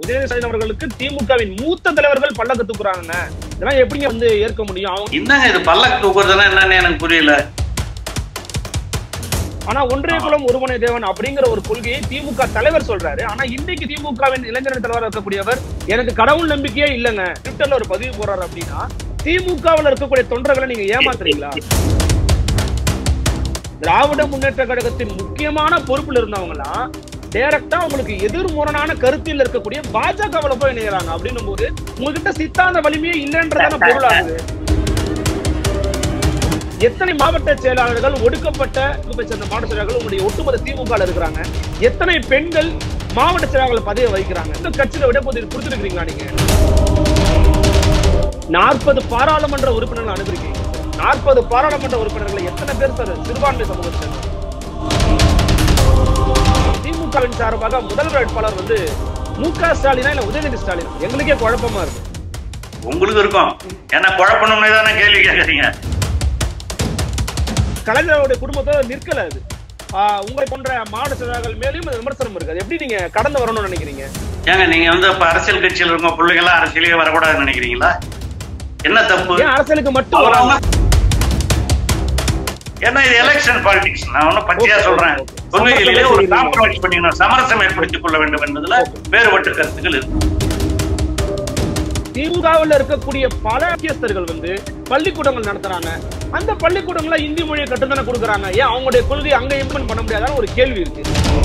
உதயநிதி ஸ்டாலின் அவர்களுக்கு திமுகவின் மூத்த தலைவர்கள் பல்லக்கு தூக்குறாங்க இதெல்லாம் எப்படிங்க வந்து ஏற்க முடியும் அவங்க என்னங்க இது பல்லக்கு தூக்குறதுன்னா என்னன்னு எனக்கு புரியல ஆனா ஒன்றிய குலம் ஒருமனை தேவன் அப்படிங்கிற ஒரு கொள்கையை திமுக தலைவர் சொல்றாரு ஆனா இன்னைக்கு திமுகவின் இளைஞரணி தலைவராக இருக்கக்கூடியவர் எனக்கு கடவுள் நம்பிக்கையே இல்லைங்க ட்விட்டர்ல ஒரு பதிவு போடுறாரு அப்படின்னா திமுகவில் இருக்கக்கூடிய தொண்டர்களை நீங்க ஏமாத்துறீங்களா திராவிட முன்னேற்ற கழகத்தின் முக்கியமான பொறுப்புல இருந்தவங்கலாம் டைரக்டா உங்களுக்கு எதிர்முரணான கருத்தில் இருக்கக்கூடிய பாஜகவுல போய் இணைகிறாங்க அப்படின்னும் போது உங்ககிட்ட சித்தாந்த வலிமையே இல்லைன்றதான பொருளாகுது எத்தனை மாவட்ட செயலாளர்கள் ஒடுக்கப்பட்ட வகுப்பை சேர்ந்த மாவட்ட செயலாளர்கள் உங்களுடைய ஒட்டுமொத்த திமுக ல இருக்கிறாங்க எத்தனை பெண்கள் மாவட்ட செயலாளர்கள் பதவி வகிக்கிறாங்க இந்த கட்சியில விடப்போது கொடுத்துருக்கீங்களா நீங்க நாற்பது பாராளுமன்ற உறுப்பினர்கள் அனுப்பியிருக்கீங்க நாற்பது பாராளுமன்ற உறுப்பினர்களை எத்தனை பேர் சார் சிறுபான்மை சமூகத்தை சேர்ந்தவங்க? திமுகவின் சார்பாக முதல் வேட்பாளர் வந்து மு க ஸ்டாலினா இல்ல உதயநிதி ஸ்டாலின் எங்களுக்கே குழப்பமா இருக்கு உங்களுக்கு இருக்கும் ஏன்னா குழப்பணும்னே தானே கேள்வி கேட்கறீங்க கலைஞருடைய குடும்பத்தோட நிற்கல அது ஆஹ் உங்களை போன்ற மாவட்ட செயலாளர்கள் மேலேயும் அது விமர்சனம் இருக்கு அது எப்படி நீங்க கடந்து வரணும்னு நினைக்கிறீங்க ஏங்க நீங்க வந்து இப்ப அரசியல் கட்சியில் இருக்க பிள்ளைங்க எல்லாம் அரசியலே வரக்கூடாதுன்னு நினைக்கிறீங்களா என்ன தப்பு ஏன் அரசியலுக்கு மட்டும் அவங்க- வராங்க ஏன்னா இது எலெக்ஷன் பாலிடிக்ஸ் நான் ஒன்னும் பச்சையா Okay, சொல்றேன் okay. கொள்கைகளிலே ஒரு சமரசம் காம்ப்ரமைஸ் பண்ணிக்கணும் சமரசம் ஏற்படுத்திக் கொள்ள வேண்டும் என்பதுல வேறுபட்ட கருத்துக்கள் இருக்கு திமுகவில் இருக்கக்கூடிய பல முக்கியஸ்தர்கள் வந்து பள்ளிக்கூடங்கள் நடத்துறாங்க அந்த பள்ளிக்கூடங்கள இந்தி மொழியை கட்டுதானே கொடுக்குறாங்க ஏன் அவங்களுடைய கொள்கை அங்க இம்ப்ளிமெண்ட் பண்ண முடியாதான்னு ஒரு கேள்வி இருக்கு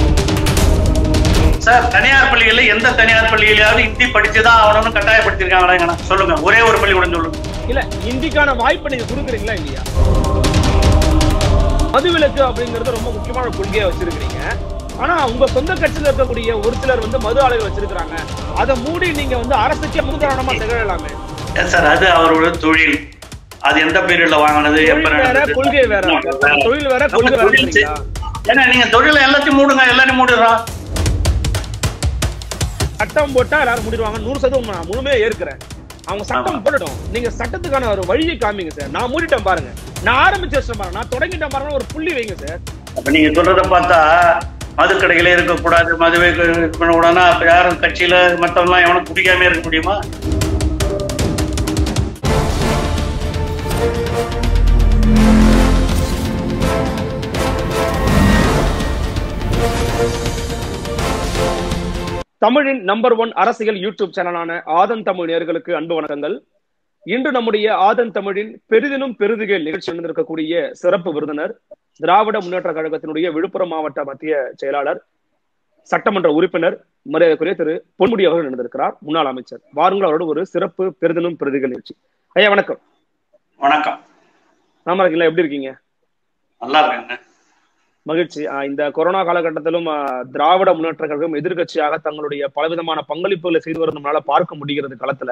சார் தனியார் பள்ளிகள்ல எந்த தனியார் பள்ளியிலாவது ஹிந்தி படிச்சுதான் ஆகணும்னு கட்டாயப்படுத்திருக்காங்களா சொல்லுங்க ஒரே ஒரு பள்ளிக்கூடம் சொல்லுங்க இல்ல இந்திக்கான வாய்ப்பை நீங்க கொடுக்குறீங்களா இல்லையா மதுவிலக்கு அப்படிங்கிறது ரொம்ப முக்கியமான கொள்கையா வச்சிருக்கீங்க ஆனா உங்க சொந்த கட்சியில இருக்கக்கூடிய ஒரு சிலர் வந்து மது ஆலை வச்சிருக்காங்க அதை மூடி நீங்க வந்து அரசுக்கே முன்காரணமா திகழலாமே ஏன் சார் அது அவரோட தொழில் அது எந்த பீரியட்ல வாங்கினது எப்ப தொழில் வேற நடந்தது? கொள்கை வேற தொழில் வேற கொள்கை நம்ம தொழில் செய்- வேற ஏங்க நீங்க தொழில எல்லாத்தையும் மூடுங்க எல்லாரையும் மூடுறோம் சட்டம் போட்டா எல்லாரும் முடிடுவாங்க நூறு சதவீதம் நான் முழுமையா ஏற்கிறேன் அவங்க சட்டம் போடட்டும் நீங்க சட்டத்துக்கான ஒரு வழியை காமிங்க சார் நான் மூடிட்டேன் பாருங்க நான் ஆரம்பிச்ச வச்சேன் பாருங்க நான் தொடங்கிட்டேன் பாருங்க ஒரு புள்ளி வைங்க சார் அப்ப நீங்க சொல்றத பார்த்தா மதுக்கடைகளே இருக்கக்கூடாது மதுவை இது பண்ணக்கூடாதுன்னா அப்ப யாரும் கட்சியில மத்தவங்க எவனும் குடிக்காம இருக்க முடியுமா தமிழின் நம்பர் ஒன் அரசியல் யூடியூப் சேனலான ஆதன் தமிழ் நேயர்களுக்கு அன்பு வணக்கங்கள் இன்று நம்முடைய ஆதன் தமிழின் பெரிதினும் பெருதுகள் நிகழ்ச்சி இருக்கக்கூடிய சிறப்பு விருந்தினர் திராவிட முன்னேற்ற கழகத்தினுடைய விழுப்புரம் மாவட்ட மத்திய செயலாளர் சட்டமன்ற உறுப்பினர் மரியாதைக்குரிய திரு பொன்முடி அவர்கள் நடந்திருக்கிறார் முன்னாள் அமைச்சர் வாருங்கள் அவரோட ஒரு சிறப்பு பெரிதினும் பெருதுகள் நிகழ்ச்சி ஐயா வணக்கம் வணக்கம் நாம இருக்கீங்களா எப்படி இருக்கீங்க நல்லா இருக்காங்க மகிழ்ச்சி ஆஹ் இந்த கொரோனா காலகட்டத்திலும் ஆஹ் திராவிட முன்னேற்ற கழகம் எதிர்க்கட்சியாக தங்களுடைய பலவிதமான பங்களிப்புகளை செய்து வரும் நம்மளால பார்க்க முடிகிறது களத்துல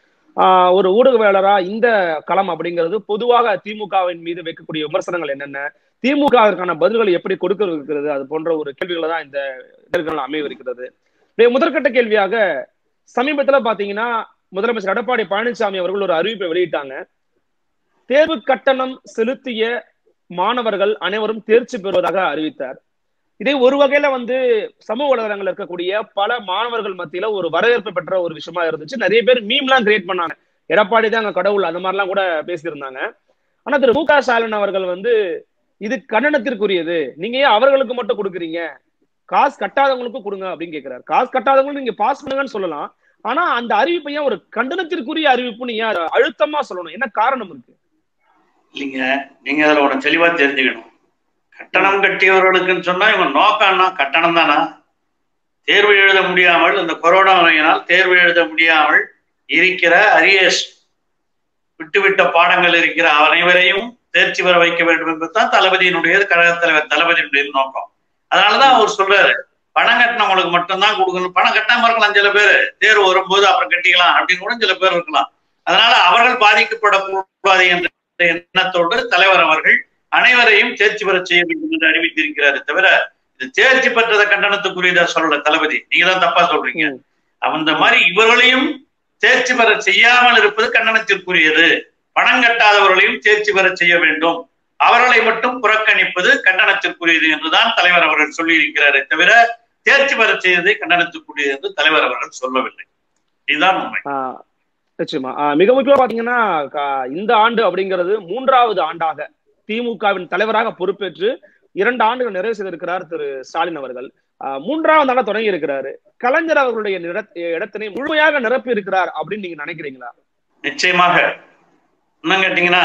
ஆஹ் ஒரு ஊடகவியலரா இந்த களம் அப்படிங்கிறது பொதுவாக திமுகவின் மீது வைக்கக்கூடிய விமர்சனங்கள் என்னென்ன திமுக அதற்கான பதில்களை எப்படி கொடுக்க இருக்கிறது அது போன்ற ஒரு கேள்விகளை தான் இந்த நேர்காணல் அமைவிருக்கிறது இன்றைய முதற்கட்ட கேள்வியாக சமீபத்துல பாத்தீங்கன்னா முதலமைச்சர் எடப்பாடி பழனிசாமி அவர்கள் ஒரு அறிவிப்பை வெளியிட்டாங்க தேர்வு கட்டணம் செலுத்திய மாணவர்கள் அனைவரும் தேர்ச்சி பெறுவதாக அறிவித்தார் இதை ஒரு வகையில வந்து சமூக வலைதளங்கள் இருக்கக்கூடிய பல மாணவர்கள் மத்தியில ஒரு வரவேற்பு பெற்ற ஒரு விஷயமா இருந்துச்சு நிறைய பேர் மீம்லாம் கிரியேட் பண்ணாங்க எடப்பாடி தான் அங்க கடவுள் அந்த மாதிரிலாம் கூட பேசியிருந்தாங்க ஆனா திரு மு க ஸ்டாலின் அவர்கள் வந்து இது கண்டனத்திற்குரியது நீங்க ஏன் அவர்களுக்கு மட்டும் கொடுக்குறீங்க காசு கட்டாதவங்களுக்கும் கொடுங்க அப்படின்னு கேட்கிறாரு காசு கட்டாதவங்களும் நீங்க பாஸ் பண்ணுங்கன்னு சொல்லலாம் ஆனா அந்த அறிவிப்பை ஏன் ஒரு கண்டனத்திற்குரிய அறிவிப்புன்னு ஏன் அதை அழுத்தமா சொல்லணும் என்ன காரணம் இருக்கு இல்லைங்க நீங்க அதுல ஒண்ணு தெளிவா தெரிஞ்சுக்கணும் கட்டணம் கட்டியவர்களுக்குன்னு சொன்னா இவங்க நோக்கம்னா கட்டணம் தானா தேர்வு எழுத முடியாமல் இந்த கொரோனா நோயினால் தேர்வு எழுத முடியாமல் இருக்கிற அரியஸ் விட்டுவிட்ட பாடங்கள் இருக்கிற அனைவரையும் தேர்ச்சி பெற வைக்க வேண்டும் என்பதுதான் தளபதியினுடைய கழக தலைவர் தளபதியினுடைய நோக்கம் அதனாலதான் அவர் சொல்றாரு பணம் கட்டினவங்களுக்கு மட்டும்தான் கொடுக்கணும் பணம் கட்டாம இருக்கலாம் சில பேர் தேர்வு வரும்போது அப்புறம் கட்டிக்கலாம் அப்படின்னு கூட சில பேர் இருக்கலாம் அதனால அவர்கள் பாதிக்கப்படக்கூடாது என்ற எண்ணத்தோடு தலைவர் அவர்கள் அனைவரையும் தேர்ச்சி பெற செய்ய வேண்டும் என்று அறிவித்திருக்கிறாரு தவிர இது தேர்ச்சி பெற்றத கண்டனத்துக்குரியதா சொல்லல தளபதி நீங்க தான் தப்பா சொல்றீங்க ம். அந்த மாதிரி இவர்களையும் தேர்ச்சி பெற செய்யாமல் இருப்பது கண்டனத்திற்குரியது பணம் கட்டாதவர்களையும் தேர்ச்சி பெற செய்ய வேண்டும் அவர்களை மட்டும் புறக்கணிப்பது கண்டனத்திற்குரியது என்றுதான் தலைவர் அவர்கள் சொல்லி இருக்கிறாரே தவிர தேர்ச்சி பெற செய்ததை கண்டனத்துக்குரியது என்று தலைவர் அவர்கள் சொல்லவில்லை இதுதான் உண்மை ஆஹ் நிச்சயமா ஆஹ் மிக முக்கியமா பாத்தீங்கன்னா க- இந்த ஆண்டு அப்படிங்கிறது மூன்றாவது ஆண்டாக திமுகவின் தலைவராக பொறுப்பேற்று இரண்டு ஆண்டுகள் நிறைவு செய்திருக்கிறார் திரு ஸ்டாலின் அவர்கள் ஆஹ் மூன்றாவது ஆண்டா தொடங்கி இருக்கிறாரு கலைஞர் அவர்களுடைய நிற- இடத்தினை முழுமையாக நிரப்பி இருக்கிறார் அப்படின்னு நீங்க நினைக்கிறீங்களா நிச்சயமாக இன்னும் கேட்டீங்கன்னா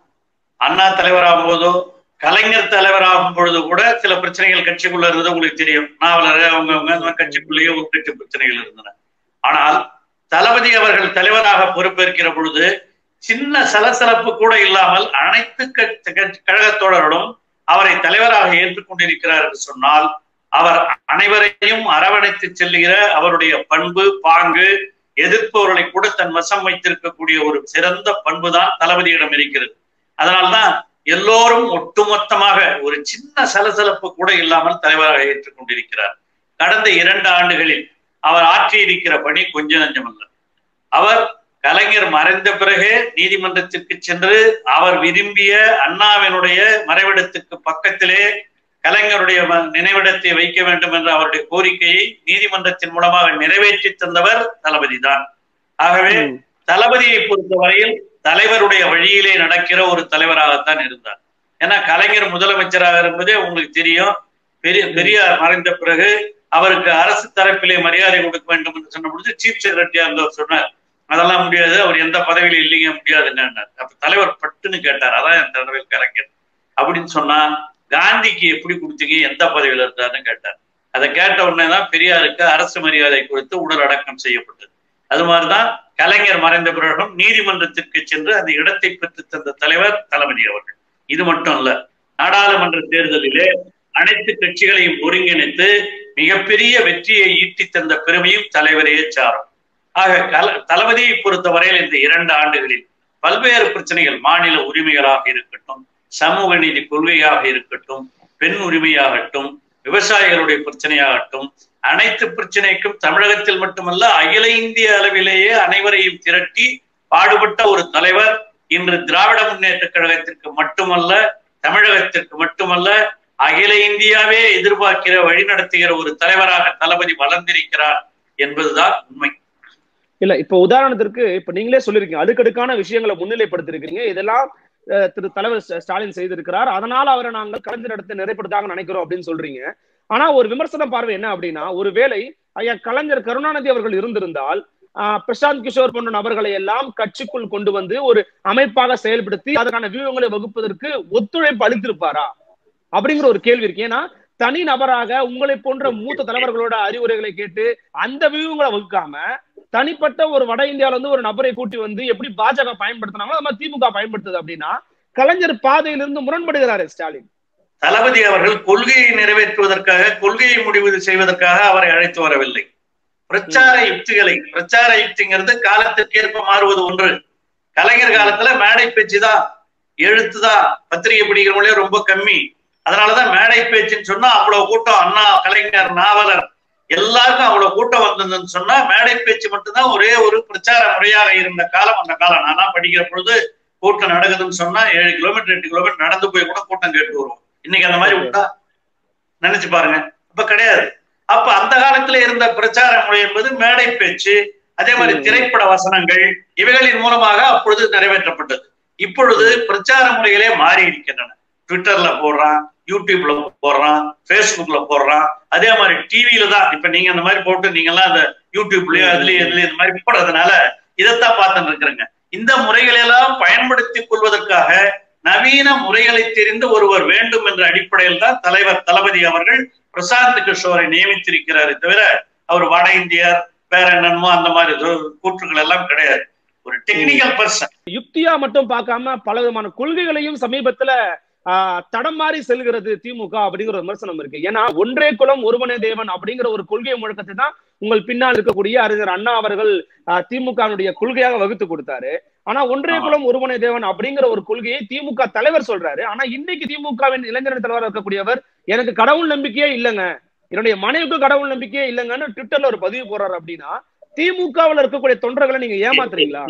அண்ணா தலைவராகும் போதோ கலைஞர் தலைவராகும் பொழுது கூட சில பிரச்சனைகள் கட்சிக்குள்ள இருந்தது உங்களுக்கு தெரியும் நாவலர் அவங்க அவங்க அந்த மாதிரி கட்சிக்குள்ளேயே உட்கட்சி பிரச்சனைகள் இருந்தன ஆனால் தளபதி அவர்கள் தலைவராக பொறுப்பேற்கிற பொழுது சின்ன சலசலப்பு கூட இல்லாமல் அனைத்து கட்சி- கட்சி- கழகத் தோழர்களும் அவரை தலைவராக ஏற்றுக்கொண்டிருக்கிறார் என்று சொன்னால் அவர் அனைவரையும் அரவணைத்து செல்லுகிற அவருடைய பண்பு பாங்கு எதிர்ப்பவர்களை கூட தன் வசம் வைத்திருக்கக்கூடிய ஒரு சிறந்த பண்பு தான் தளபதியிடம் இருக்கிறது அதனால்தான் எல்லோரும் ஒட்டுமொத்தமாக ஒரு சின்ன சலசலப்பு கூட இல்லாமல் தலைவராக ஏற்றுக்கொண்டிருக்கிறார் கடந்த இரண்டு ஆண்டுகளில் அவர் ஆற்றியிருக்கிற பணி கொஞ்ச நஞ்சமல்ல அவர் கலைஞர் மறைந்த பிறகு நீதிமன்றத்திற்கு சென்று அவர் விரும்பிய அண்ணாவினுடைய மறைவிடத்துக்கு பக்கத்திலே கலைஞருடைய ம- நினைவிடத்தை வைக்க வேண்டும் என்ற அவருடைய கோரிக்கையை நீதிமன்றத்தின் மூலமாக நிறைவேற்றி தந்தவர் தளபதி தான் ஆகவே ம். தளபதியை பொறுத்தவரையில் தலைவருடைய வழியிலே நடக்கிற ஒரு தலைவராகத்தான் இருந்தார் ஏன்னா கலைஞர் முதலமைச்சராக இருப்பதே உங்களுக்கு தெரியும் பெரிய பெரியார் மறைந்த பிறகு அவருக்கு அரசு தரப்பிலே மரியாதை கொடுக்க வேண்டும் என்று சொன்ன பொழுது சீஃப் செக்ரட்டரியா இருந்தவர் சொன்னார் அதெல்லாம் முடியாது அவர் எந்த பதவியில இல்லைங்க முடியாதுன்னு அப்ப தலைவர் பட்டுன்னு கேட்டார் அதான் என் தலைவர் கலைஞர் அப்படின்னு சொன்னா காந்திக்கு எப்படி கொடுத்தீங்க எந்த பதவியில இருந்தாருன்னு கேட்டார் அதை கேட்ட உடனே தான் பெரியாருக்கு அரசு மரியாதை கொடுத்து உடல் அடக்கம் செய்யப்பட்டது அது மாதிரிதான் கலைஞர் மறைந்த பிறகும் நீதிமன்றத்திற்கு சென்று அந்த இடத்தை பெற்று தந்த தலைவர் தளபதி அவர்கள் இது மட்டும் இல்ல நாடாளுமன்ற தேர்தலிலே அனைத்து கட்சிகளையும் ஒருங்கிணைத்து மிகப்பெரிய வெற்றியை ஈட்டி தந்த பெருமையும் தலைவரையே சாரும் ஆக கல தளபதியை பொறுத்தவரையில் இந்த இரண்டு ஆண்டுகளில் பல்வேறு பிரச்சனைகள் மாநில உரிமைகளாக இருக்கட்டும் சமூக நீதி கொள்கையாக இருக்கட்டும் பெண் உரிமையாகட்டும் விவசாயிகளுடைய பிரச்சனையாகட்டும் அனைத்து பிரச்சனைக்கும் தமிழகத்தில் மட்டுமல்ல அகில இந்திய அளவிலேயே அனைவரையும் திரட்டி பாடுபட்ட ஒரு தலைவர் இன்று திராவிட முன்னேற்ற கழகத்திற்கு மட்டுமல்ல தமிழகத்திற்கு மட்டுமல்ல அகில இந்தியாவே எதிர்பார்க்கிற வழிநடத்துகிற ஒரு தலைவராக தளபதி வளர்ந்திருக்கிறார் என்பதுதான் உண்மை இல்ல இப்ப உதாரணத்திற்கு இப்ப நீங்களே சொல்லிருக்கீங்க அடுக்கடுக்கான விஷயங்களை முன்னிலைப்படுத்திருக்கீங்க இதெல்லாம் அஹ், திரு தலைவர் ஸ்ட- ஸ்டாலின் செய்திருக்கிறார் அதனால அவரை நாங்கள் கலைஞர் இடத்தை நிறைப்படுத்தாக நினைக்கிறோம் அப்படின்னு சொல்றீங்க ஆனா ஒரு விமர்சன பார்வை என்ன அப்படின்னா ஒருவேளை ஐயா கலைஞர் கருணாநிதி அவர்கள் இருந்திருந்தால் ஆஹ், பிரசாந்த் கிஷோர் போன்ற நபர்களை எல்லாம் கட்சிக்குள் கொண்டு வந்து ஒரு அமைப்பாக செயல்படுத்தி அதற்கான வியூகங்களை வகுப்பதற்கு ஒத்துழைப்பு அளித்திருப்பாரா அப்படிங்கிற ஒரு கேள்வி இருக்கு ஏன்னா தனி நபராக உங்களை போன்ற மூத்த தலைவர்களோட அறிவுரைகளை கேட்டு அந்த வியூகங்களை வகுக்காம தனிப்பட்ட ஒரு வட இந்தியால இருந்து ஒரு நபரை கூட்டி வந்து எப்படி பாஜக பயன்படுத்தினாங்களோ அது மாதிரி திமுக பயன்படுத்துது அப்படின்னா கலைஞர் பாதையிலிருந்து முரண்படுகிறாரு ஸ்டாலின் தளபதி அவர்கள் கொள்கையை நிறைவேற்றுவதற்காக கொள்கையை முடிவு செய்வதற்காக அவரை அழைத்து வரவில்லை பிரச்சார யுக்திகளை பிரச்சார யுக்திங்கிறது காலத்திற்கேற்ப மாறுவது ஒன்று கலைஞர் காலத்துல மேடை பேச்சு தான் எழுத்து தான் பத்திரிகை பிடிக்கிறவங்களே ரொம்ப கம்மி அதனாலதான் மேடை பேச்சுன்னு சொன்னா அவ்வளவு கூட்டம் அண்ணா கலைஞர் நாவலர் எல்லாருக்கும் அவ்வளவு கூட்டம் வந்ததுன்னு சொன்னா மேடை பேச்சு மட்டும்தான் ஒரே ஒரு பிரச்சார முறையாக இருந்த காலம் அந்த காலம் நானா படிக்கிற பொழுது கூட்டம் நடக்குதுன்னு சொன்னா ஏழு கிலோமீட்டர் எட்டு கிலோமீட்டர் நடந்து போய் கூட கூட்டம் கேட்டு வருவோம் இன்னைக்கு அந்த மாதிரி விட்டா நினைச்சு பாருங்க அப்ப கிடையாது அப்ப அந்த காலத்துல இருந்த பிரச்சார முறை என்பது மேடை பேச்சு அதே மாதிரி ம். திரைப்பட வசனங்கள் இவைகளின் மூலமாக அப்பொழுது நிறைவேற்றப்பட்டது இப்பொழுது பிரச்சார முறைகளே மாறி இருக்கின்றன ட்விட்டர்ல போடுறான் யூடியூப்ல போடுறான் ஃபேஸ்புக்ல போடுறான் அதே மாதிரி டிவியில தான் இப்ப நீங்க அந்த மாதிரி போட்டு நீங்க எல்லாம் அந்த யூடியூப்லயோ அதுலயும் இதுலயும் இந்த மாதிரி போடுறதுனால இதைத்தான் பார்த்துட்டு இருக்கிறேங்க இந்த முறைகளை எல்லாம் பயன்படுத்திக் கொள்வதற்காக நவீன முறைகளை தெரிந்து ஒருவர் வேண்டும் என்ற அடிப்படையில் தான் தலைவர் தளபதி அவர்கள் பிரசாந்த் கிஷோரை நியமித்திருக்கிறாரே தவிர அவர் வட இந்தியர் வேற என்னமோ அந்த மாதிரி சொ- கூற்றுகள் எல்லாம் கிடையாது ஒரு டெக்னிக்கல் பர்சன் யுக்தியா மட்டும் பார்க்காம பல விதமான கொள்கைகளையும் சமீபத்துல ஆஹ், தடம் மாறி செல்கிறது திமுக அப்படிங்கிற ஒரு விமர்சனம் இருக்கு ஏன்னா ஒன்றே குலம் ஒருவனே தேவன் அப்படிங்கிற ஒரு கொள்கை முழக்கத்தை தான் உங்கள் பின்னால் இருக்கக்கூடிய அறிஞர் அண்ணா அவர்கள் ஆஹ், திமுகவினுடைய கொள்கையாக வகுத்து கொடுத்தாரு ஆனா ஒன்றே ஆமா. குலம் ஒருவனே தேவன் அப்படிங்கிற ஒரு கொள்கையை திமுக தலைவர் சொல்றாரு ஆனா இன்னைக்கு திமுகவின் இளைஞர் தலைவர் இருக்கக்கூடியவர் எனக்கு கடவுள் நம்பிக்கையே இல்லைங்க என்னுடைய மனைவிக்கு கடவுள் நம்பிக்கையே இல்லைங்கன்னு ட்விட்டர்ல ஒரு பதிவு போடுறாரு அப்படின்னா திமுகவில் இருக்கக்கூடிய தொண்டர்களை நீங்க ஏமாத்துறீங்களா